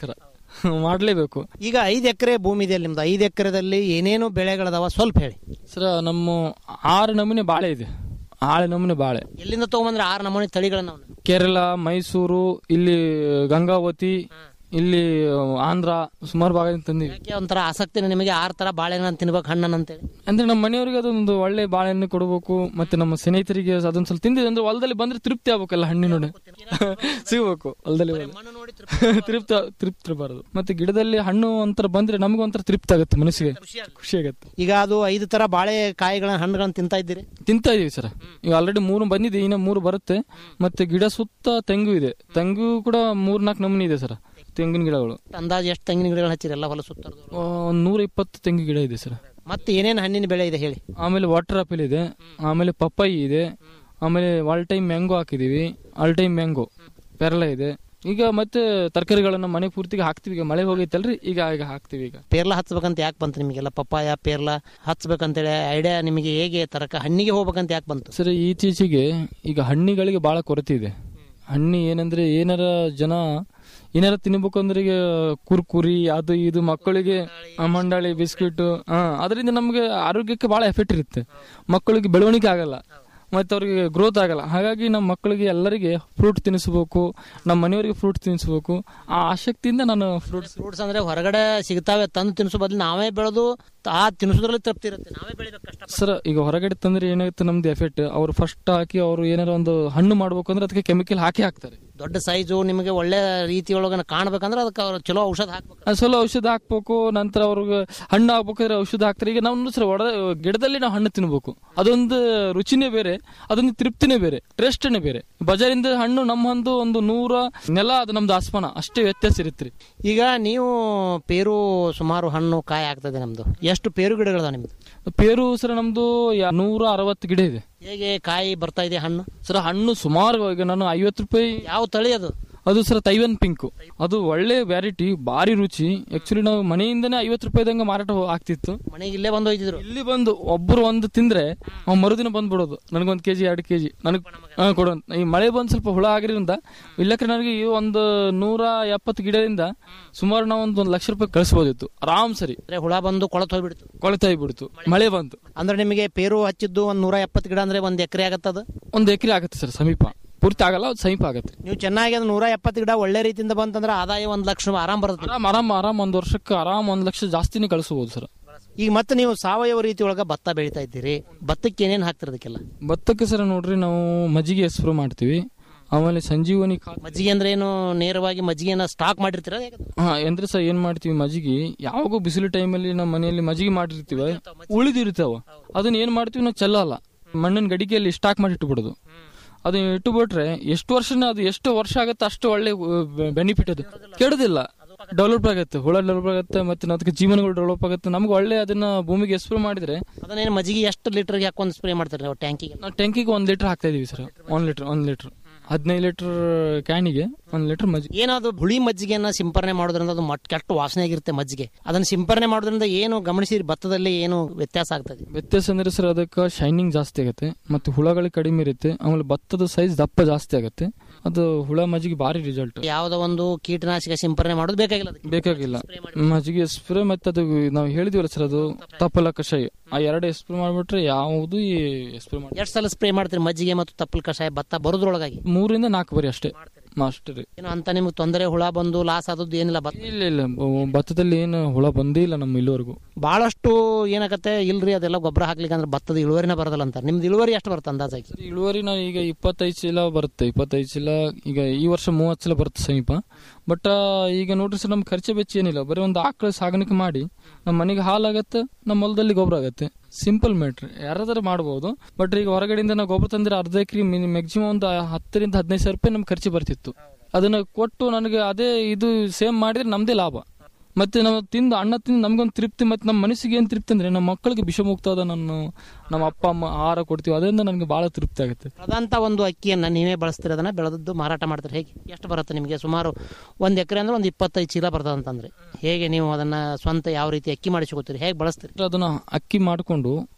ಮಾಡಲೇಬೇಕು ಈಗ ಐದು ಎಕರೆ ಭೂಮಿ ಇದೆ ನಿಮ್ದು ಐದು ಎಕರೆದಲ್ಲಿ ಏನೇನು ಬೆಳೆಗಳದಾವ ಸ್ವಲ್ಪ ಹೇಳಿ ಸರ್ ನಮ್ಮ ಆರು ನಮೂನೆ ಬಾಳೆ ಇದೆ ಆರು ನಮೂನೆ ಬಾಳೆ ಎಲ್ಲಿಂದ ತಗೊಂಬಂದ್ರೆ ಆರು ನಮೂನೆ ತಳಿಗಳನ್ನ ಅವ್ನ? ಕೇರಳ ಮೈಸೂರು ಇಲ್ಲಿ ಗಂಗಾವತಿ ಇಲ್ಲಿ ಆಂಧ್ರ ಸುಮಾರು ಭಾಗದಿಂದ ತಂದಿವಿ ಯಾಕೆ ಒಂಥರ ಆಸಕ್ತಿ ನಿಮಗೆ ಆರು ತರ ಬಾಳೆಹಣ್ಣು ತಿನ್ಬೇಕು ಹಣ್ಣನ್ನು ಅಂತೇಳಿ ಅಂದ್ರೆ ನಮ್ಮ ಮನೆಯವರಿಗೆ ಅದೊಂದು ಒಳ್ಳೆ ಬಾಳೆಹಣ್ಣು ಕೊಡಬೇಕು ಮತ್ತೆ ನಮ್ಮ ಸ್ನೇಹಿತರಿಗೆ ಅದೊಂದು ಸ್ವಲ್ಪ ತಿಂದಿದೆ ಅಂದ್ರೆ ಹೊಲದಲ್ಲಿ ಬಂದ್ರೆ ತೃಪ್ತಿ ಆಗ್ಬೇಕಲ್ಲ ಹಣ್ಣಿನ ನೋಡಿ ಸಿಗ್ಬೇಕು ಹೊಲದಲ್ಲಿ ಹೋದ್ರೆ. ತೃಪ್ತಿ ತೃಪ್ತಿ ಇರಬಾರದು ಮತ್ತೆ ಗಿಡದಲ್ಲಿ ಹಣ್ಣು ಒಂಥರ ಬಂದ್ರೆ ನಮಗೂ ಒಂಥರ ತೃಪ್ತಿ ಆಗುತ್ತೆ ಮನಸ್ಸಿಗೆ ಖುಷಿ ಆಗುತ್ತೆ ಈಗ ಅದು ಐದು ತರ ಬಾಳೆ ಕಾಯಿಗಳನ್ನ ಹಣ್ಣುಗಳನ್ನ ತಿಂತಾ ಇದ್ದೀರಿ ತಿಂತಾ ಇದೀವಿ ಸರ್ ಈಗ ಆಲ್ರೆಡಿ ಮೂರು ಬಂದಿದೆ ಇನ್ನ ಮೂರು ಬರುತ್ತೆ ಮತ್ತೆ ಗಿಡ ಸುತ್ತ ತೆಂಗು ಇದೆ ತೆಂಗು ಕೂಡ ಮೂರ್ ನಾಲ್ಕು ನಮೂನಿ ಇದೆ ಸರ್ ತೆಂಗಿನ ಗಿಡಗಳು ಅಂದಾಜು ಎಷ್ಟು ತೆಂಗಿನ ಗಿಡಗಳನ್ನ ಹಚ್ಚಿರಿ ಎಲ್ಲ ಹೊಲ ಸುತ್ತರ್ದು ಆ, ಒಂದ್ ನೂರ ಇಪ್ಪತ್ತು ತೆಂಗು ಗಿಡ ಇದೆ ಸರ್ ಮತ್ತೆ ಏನೇನು ಹಣ್ಣಿನ ಬೆಳೆ ಇದೆ ಹೇಳಿ ಆಮೇಲೆ ವಾಟರ್ ಆಪಲ್ ಇದೆ ಆಮೇಲೆ ಪಪ್ಪಾಯಿ ಇದೆ ಆಮೇಲೆ ಆಲ್ ಟೈಮ್ ಮ್ಯಾಂಗೋ ಹಾಕಿದೀವಿ ಆಲ್ ಟೈಮ್ ಮ್ಯಾಂಗೋ ಪೆರಲ ಇದೆ ಈಗ ಮತ್ತೆ ತರಕಾರಿಗಳನ್ನ ಮನೆ ಪೂರ್ತಿಗೆ ಹಾಕ್ತಿವಿ ಈಗ ಮಳೆ ಹೋಗೈತಲ್ರಿ ಈಗ ಈಗ ಹಾಕ್ತಿವಿ ಈಗ ಪೇರ್ಲ ಹಚ್ಬೇಕಂತ ಯಾಕೆ ಬಂತು ನಿಮಗೆಲ್ಲ ಪಪ್ಪಾಯ ಪೇರ್ಲ ಹಚ್ಬೇಕಂತೇಳಿ ಐಡಿಯಾ ನಿಮಗೆ ಹೇಗೆ ತರಕ ಹಣ್ಣಿಗೆ ಹೋಗ್ಬೇಕಂತ ಯಾಕೆ ಬಂತು ಸರ್ ಇತ್ತೀಚೆಗೆ ಈಗ ಹಣ್ಣಿಗಳಿಗೆ ಬಹಳ ಕೊರತೆ ಇದೆ ಹಣ್ಣಿ ಏನಂದ್ರೆ ಏನಾರ ಜನ ಏನಾರ ತಿನ್ಬೇಕು ಅಂದ್ರೆ ಈಗ ಕುರ್ಕುರಿ ಅದು ಇದು ಮಕ್ಕಳಿಗೆ ಆ, ಮಂಡಾಳಿ ಬಿಸ್ಕಿಟ್ ಅದರಿಂದ ನಮಗೆ ಆರೋಗ್ಯಕ್ಕೆ ಬಹಳ ಎಫೆಕ್ಟ್ ಇರುತ್ತೆ ಮಕ್ಕಳಿಗೆ ಬೆಳವಣಿಗೆ ಆಗಲ್ಲ ಮತ್ತೆ ಅವ್ರಿಗೆ ಗ್ರೋತ್ ಆಗಲ್ಲ ಹಾಗಾಗಿ ನಮ್ಮ ಮಕ್ಕಳಿಗೆ ಎಲ್ಲರಿಗೆ ಫ್ರೂಟ್ ತಿನ್ನಿಸ್ಬೇಕು ನಮ್ಮ ಮನೆಯವರಿಗೆ ಫ್ರೂಟ್ ತಿನ್ನಿಸ್ಬೇಕು ಆ ಆಸಕ್ತಿಯಿಂದ ನಾನು ಫ್ರೂಟ್ಸ್ ಫ್ರೂಟ್ಸ್ ಅಂದ್ರೆ ಹೊರಗಡೆ ಸಿಗ್ತಾವೆ ತಂದು ತಿನ್ಸೋ ಬದಲು ನಾವೇ ಬೆಳೆದು ಆ ತಿನ್ಸೋದ್ರಲ್ಲಿ ತೃಪ್ತಿ ಇರುತ್ತೆ ನಾವೇ ಬೆಳಿಬೇಕು ಕಷ್ಟ ಸರ್ ಈಗ ಹೊರಗಡೆ ತಂದ್ರೆ ಏನಾಗುತ್ತೆ ನಮ್ದು ಎಫೆಕ್ಟ್ ಅವ್ರು ಫಸ್ಟ್ ಹಾಕಿ ಅವರು ಏನಾರ ಒಂದು ಹಣ್ಣು ಮಾಡ್ಬೇಕು ಅಂದ್ರೆ ಅದಕ್ಕೆ ಕೆಮಿಕಲ್ ಹಾಕಿ ಹಾಕ್ತಾರೆ ದೊಡ್ಡ ಸೈಜು ನಿಮಗೆ ಒಳ್ಳೆ ರೀತಿಯೊಳಗ ಕಾಣ್ಬೇಕಂದ್ರೆ ಅದಕ್ಕೆ ಅವ್ರು ಚಲೋ ಔಷಧ ಹಾಕ್ಬೇಕು ಅದ್ ಸ್ವಲ್ಪ ಔಷಧ ಹಾಕ್ಬೇಕು ನಂತರ ಅವ್ರಿಗೆ ಹಣ್ಣು ಹಾಕ್ಬೇಕಾದ್ರೆ ಔಷಧ ಹಾಕ್ತಾರೆ ಈಗ ನಾವು ಸರ್ ಒಡ ಗಿಡದಲ್ಲಿ ನಾವು ಹಣ್ಣು ತಿನ್ಬೇಕು ಅದೊಂದು ರುಚಿನೇ ಬೇರೆ ಅದೊಂದು ತೃಪ್ತಿನೇ ಬೇರೆ ಟೇಸ್ಟ್ನೇ ಬೇರೆ ಬಜಾರಿಂದ ಹಣ್ಣು ನಮ್ಮ ಒಂದು ಒಂದು ನೂರ ನೆಲ ಅದು ನಮ್ದು ಆಸ್ಮಾನ ಅಷ್ಟೇ ವ್ಯತ್ಯಾಸ ಇರುತ್ತೆ ಈಗ ನೀವು ಪೇರು ಸುಮಾರು ಹಣ್ಣು ಕಾಯಿ ಆಗ್ತದೆ ನಮ್ದು ಎಷ್ಟು ಪೇರು ಗಿಡಗಳದ ನಿಮ್ದು ಪೇರು ಸರ್ ನಮ್ದು ಯಾ- ನೂರ ಅರವತ್ತು ಗಿಡ ಇದೆ ಹೇಗೆ ಕಾಯಿ ಬರ್ತಾ ಇದೆ ಹಣ್ಣು ಸರ್ ಹಣ್ಣು ಸುಮಾರು ಈಗ ನಾನು ಐವತ್ತು ರೂಪಾಯಿ ಯಾವ ತಳಿ ಅದು ಅದು ಸರ್ ತೈವನ್ ಪಿಂಕ್ ಅದು ಒಳ್ಳೆ ವ್ಯಾರೈಟಿ ಭಾರಿ ರುಚಿ ಆಕ್ಚುಲಿ ನಾವು ಮನೆಯಿಂದನೇ ಐವತ್ತು ರೂಪಾಯಿದಂಗ ಮಾರಾಟ ಹೋ- ಆಗ್ತಿತ್ತು ಮನೆಗೆ ಇಲ್ಲೇ ಬಂದು ಹೋಯ್ತಿದ್ರು ಇಲ್ಲಿ ಬಂದು ಒಬ್ರು ಒಂದು ತಿಂದ್ರೆ ಅವ್ನು ಮರುದಿನ ಬಂದ್ಬಿಡೋದು ನನಗೊಂದು ಕೆಜಿ ಎರಡು ಕೆಜಿ ನನಗೆ ಕೊಡು ಅಂತ. ಈ ಮಳೆ ಬಂದು ಸ್ವಲ್ಪ ಹುಳ ಆಗಿರೋದ್ರಿಂದ ಇಲ್ಲಕ್ಕೆ ನನಗೆ ಈ ಒಂದು ನೂರ ಎಪ್ಪತ್ತು ಗಿಡದಿಂದ ಸುಮಾರು ನಾವು ಒಂದು ಒಂದು ಲಕ್ಷ ರೂಪಾಯಿ ಕಳಿಸ್ಬೋದಿತ್ತು ಆರಾಮ್ ಸರಿ ಅಂದ್ರೆ ಹುಳ ಬಂದು ಕೊಳತ್ ಹೋಗ್ಬಿಡ್ತು ಕೊಳೆತಾಯಿ ಬಿಡ್ತು ಮಳೆ ಬಂತು ಅಂದ್ರೆ ನಿಮಗೆ ಪೇರು ಹಚ್ಚಿದ್ದು ಒಂದ್ ನೂರ ಎಪ್ಪತ್ತು ಗಿಡ ಅಂದ್ರೆ ಒಂದ್ ಎಕರೆ ಆಗತ್ತದ ಒಂದು ಎಕರೆ ಆಗುತ್ತೆ ಸರ್ ಸಮೀಪ ಪೂರ್ತಿ ಆಗಲ್ಲ ಅದು ಸಮೀಪ ಆಗುತ್ತೆ ನೀವು ಚೆನ್ನಾಗಿ ಅದು ನೂರ ಎಪ್ಪತ್ತು ಗಿಡ ಒಳ್ಳೆ ರೀತಿಯಿಂದ ಬಂತಂದ್ರೆ ಆದಾಯ ಒಂದ್ ಲಕ್ಷ ಆರಾಮ್ ಬರುತ್ತೆ ಆರಾಮ್ ಆರಾಮ್ ಆರಾಮ್ ಒಂದು ವರ್ಷಕ್ಕೆ ಆರಾಮ್ ಒಂದು ಲಕ್ಷ ಜಾಸ್ತಿನೇ ಕಳಿಸ್ಬೋದು ಸರ್ ಈಗ ಮತ್ತೆ ನೀವು ಸಾವಯವ ರೀತಿ ಒಳಗ ಭತ್ತ ಬೆಳಿತಾ ಇದ್ದೀರಿ ಭತ್ತಕ್ಕೆ ಏನೇನ್ ಹಾಕ್ತಿರ ಅದಕ್ಕೆಲ್ಲ ಭತ್ತಕ್ಕೆ ಸರ್ ನೋಡ್ರಿ ನಾವು ಮಜ್ಜಿಗೆ ಸ್ಪ್ರೇ ಮಾಡ್ತೀವಿ ಆಮೇಲೆ ಸಂಜೀವನಿ ಖಾ ಮಜ್ಜಿಗೆ ಅಂದ್ರೆ ಏನು ನೇರವಾಗಿ ಮಜ್ಜಿಗೆನ ಸ್ಟಾಕ್ ಮಾಡಿರ್ತೀರ ಹೇಗೆ? ಹಾ ಅಂದ್ರೆ ಸರ್ ಏನ್ ಮಾಡ್ತೀವಿ ಮಜ್ಜಿಗೆ ಯಾವಾಗೂ ಬಿಸಿಲು ಟೈಮಲ್ಲಿ ನಮ್ಮ ಮನೆಯಲ್ಲಿ ಮಜ್ಜಿಗೆ ಮಾಡಿರ್ತೀವಿ ಉಳಿದಿರ್ತಾವ ಅದನ್ನ ಏನ್ ಮಾಡ್ತೀವಿ ನಾವು ಚೆಲ್ಲಲ್ಲ ಮಣ್ಣಿನ ಗಡಿಗೆಯಲ್ಲಿ ಸ್ಟಾಕ್ ಮಾಡಿ ಇಟ್ಟುಬಿಡೋದು ಅದು ಇಟ್ಟುಬಿಟ್ರೆ ಎಷ್ಟು ವರ್ಷನ ಅದು ಎಷ್ಟು ವರ್ಷ ಆಗುತ್ತೆ ಅಷ್ಟು ಒಳ್ಳೆ ಬೆನಿಫಿಟ್ ಅದು ಕೆಡೋದಿಲ್ಲ ಡೆವಲಪ್ ಆಗುತ್ತೆ ಹುಳ ಡೆವಲಪ್ ಆಗುತ್ತೆ ಮತ್ತೆ ಅದಕ್ಕೆ ಜೀವನಗಳು ಡೆವಲಪ್ ಆಗುತ್ತೆ ನಮ್ಗೆ ಒಳ್ಳೆ ಅದನ್ನ ಭೂಮಿಗೆ ಸ್ಪ್ರೇ ಮಾಡಿದ್ರೆ ಅದನ್ನೇನು ಮಜ್ಜಿಗೆ ಎಷ್ಟು ಲೀಟರ್ಗೆ ಹಾಕೊಂಡು ಸ್ಪ್ರೇ ಮಾಡ್ತಾರೆ ನೀವು ಟ್ಯಾಂಕಿಗೆ ನಾವು ಟ್ಯಾಂಕಿಗೆ ಒಂದ್ ಲೀಟರ್ ಹಾಕ್ತಾ ಇದೀವಿ ಸರ್ ಒಂದ್ ಲೀಟರ್ ಒಂದ್ ಲೀಟರ್ ಹದಿನೈದು ಲೀಟರ್ ಕ್ಯಾನಿಗೆ ಒಂದ್ ಲೀಟರ್ ಮಜ್ಜಿಗೆ ಏನಾದ್ರು ಹುಳಿ ಮಜ್ಜಿಗೆಯನ್ನ ಸಿಂಪರಣೆ ಮಾಡೋದ್ರಿಂದ ಅದು ಮಟ್ ಕೆಟ್ಟ ವಾಸನೆ ಆಗಿರುತ್ತೆ ಮಜ್ಜಿಗೆ ಅದನ್ನ ಸಿಂಪರಣೆ ಮಾಡೋದ್ರಿಂದ ಏನು ಗಮನಿಸಿರಿ ಭತ್ತದಲ್ಲಿ ಏನು ವ್ಯತ್ಯಾಸ ಆಗ್ತದೆ ವ್ಯತ್ಯಾಸ ಅಂದ್ರೆ ಸರ್ ಅದಕ್ಕೆ ಶೈನಿಂಗ್ ಜಾಸ್ತಿ ಆಗುತ್ತೆ ಮತ್ತೆ ಹುಳಗಳು ಕಡಿಮೆ ಇರುತ್ತೆ ಆಮೇಲೆ ಭತ್ತದ ಸೈಜ್ ದಪ್ಪ ಜಾಸ್ತಿ ಆಗುತ್ತೆ ಅದು ಹುಳ ಮಜ್ಜಿಗೆ ಭಾರಿ ರಿಸಲ್ಟ್ ಯಾವ್ದೋ ಒಂದು ಕೀಟನಾಶಕ ಸಿಂಪರಣೆ ಮಾಡೋದು ಬೇಕಾಗಿಲ್ಲ ಅದಕ್ಕೆ ಬೇಕಾಗಿಲ್ಲ ಮಜ್ಜಿಗೆ ಸ್ಪ್ರೇ ಮತ್ತೆ ಅದು ನಾವು ಹೇಳಿದಿವಲ್ಲ ಸರ್ ಅದು ತಪ್ಪಲ ಕಷಾಯ ಆ ಎರಡು ಸ್ಪ್ರೇ ಮಾಡ್ಬಿಟ್ರೆ ಯಾವುದು ಸ್ಪ್ರೇ ಮಾಡಿ ಎಷ್ಟು ಸಲ ಸ್ಪ್ರೇ ಮಾಡ್ತೀರಿ ಮಜ್ಜಿಗೆ ಮತ್ತು ತಪ್ಪಲ್ ಕಷಾಯ ಭತ್ತ ಬರೋದ್ರೊಳಗಾಗಿ ಮೂರಿಂದ ನಾಲ್ಕು ಬರಿ ಅಷ್ಟೇ ಅಷ್ಟೇ ರೀ ಏನು ಅಂತ ನಿಮ್ಗೆ ತೊಂದರೆ ಹುಳ ಬಂದು ಲಾಸ್ ಆದದ್ದು ಏನಿಲ್ಲ ಭತ್ತ ಇಲ್ಲ ಇಲ್ಲ ಬ- ಭತ್ತದಲ್ಲಿ ಏನು ಹುಳ ಬಂದೇ ಇಲ್ಲ ನಮ್ಮ ಇಲ್ಲಿವರೆಗೂ ಬಹಳಷ್ಟು ಏನಾಗತ್ತೆ ಇಲ್ರಿ ಅದೆಲ್ಲ ಗೊಬ್ಬರ ಹಾಕ್ಲಿಕ್ಕೆ ಅಂದ್ರೆ ಭತ್ತದ ಇಳುವರಿನ ಬರೋದಲ್ಲ ಅಂತಾರೆ ನಿಮ್ದು ಇಳುವರಿ ಎಷ್ಟು ಬರುತ್ತೆ ಅಂದಾಜಾಗಿ ಸರ್, ಇಳುವರಿ ನಾವು ಈಗ ಇಪ್ಪತ್ತೈದು ಚೀಲ ಬರುತ್ತೆ ಇಪ್ಪತ್ತೈದು ಚೀಲ ಈಗ ಈ ವರ್ಷ ಮೂವತ್ತು ಚೀಲ ಬರುತ್ತೆ ಸಮೀಪ ಬಟ್ ಈಗ ನೋಡ್ರಿ ಸರ್ ನಮ್ ಖರ್ಚು ವೆಚ್ಚ ಏನಿಲ್ಲ ಬರೀ ಒಂದು ಆಕಳ ಸಾಗಾಣಿಕೆ ಮಾಡಿ ನಮ್ಮ ಮನೆಗೆ ಹಾಲಾಗತ್ತೆ ನಮ್ಮ ಹೊಲದಲ್ಲಿ ಗೊಬ್ಬರ ಆಗತ್ತೆ ಸಿಂಪಲ್ ಮ್ಯಾಟ್ರ್ ಯಾರಾದ್ರೂ ಮಾಡ್ಬೋದು ಬಟ್ ಈಗ ಹೊರಗಡೆಯಿಂದ ನಾವು ಗೊಬ್ಬರ ತಂದ್ರೆ ಅರ್ಧ ಎಕರೆ ಮ್ಯಾಕ್ಸಿಮಮ್ ಒಂದು ಹತ್ತರಿಂದ ಹದಿನೈದು ಸಾವಿರ ರೂಪಾಯಿ ನಮ್ ಖರ್ಚು ಬರ್ತಿತ್ತು ಅದನ್ನ ಕೊಟ್ಟು ನನಗೆ ಅದೇ ಇದು ಸೇಮ್ ಮಾಡಿದ್ರೆ ನಮ್ದೇ ಲಾಭ ಮತ್ತೆ ನಾವು ತಿಂದು ಅನ್ನ ತಿಂದು ನಮ್ಗೊಂದು ತೃಪ್ತಿ ಮತ್ತೆ ನಮ್ಮ ಮನಸ್ಸಿಗೆ ಏನ್ ತೃಪ್ತಿ ಅಂದ್ರೆ ನಮ್ಮ ಮಕ್ಕಳಿಗೆ ವಿಷಮುಕ್ತವಾದ ನಾನು ನಮ್ಮ ಅಪ್ಪ ಅಮ್ಮ ಆಹಾರ ಕೊಡ್ತೀವಿ ಅದರಿಂದ ನನಗೆ ಬಹಳ ತೃಪ್ತಿ ಆಗುತ್ತೆ ಅದಂತ ಒಂದು ಅಕ್ಕಿಯನ್ನ ನೀವೇ ಬಳಸ್ತೀರಿ ಅದನ್ನ ಬೆಳೆದದ್ದು ಮಾರಾಟ ಮಾಡ್ತಾರೆ ಹೇಗೆ ಎಷ್ಟು ಬರುತ್ತೆ ನಿಮಗೆ ಸುಮಾರು ಒಂದು ಎಕರೆ ಅಂದ್ರೆ ಒಂದು ಇಪ್ಪತ್ತೈದು ಚೀಲ ಬರ್ತದೆ ಅಂತಂದ್ರೆ ಹೇಗೆ ನೀವು ಅದನ್ನ ಸ್ವಂತ ಯಾವ ರೀತಿ ಅಕ್ಕಿ ಮಾಡಿಸ್ಕೋತೀರಿ ಹೇಗೆ ಬಳಸ್ತೀರಿ ಅದನ್ನ ಅಕ್ಕಿ ಮಾಡಿಕೊಂಡು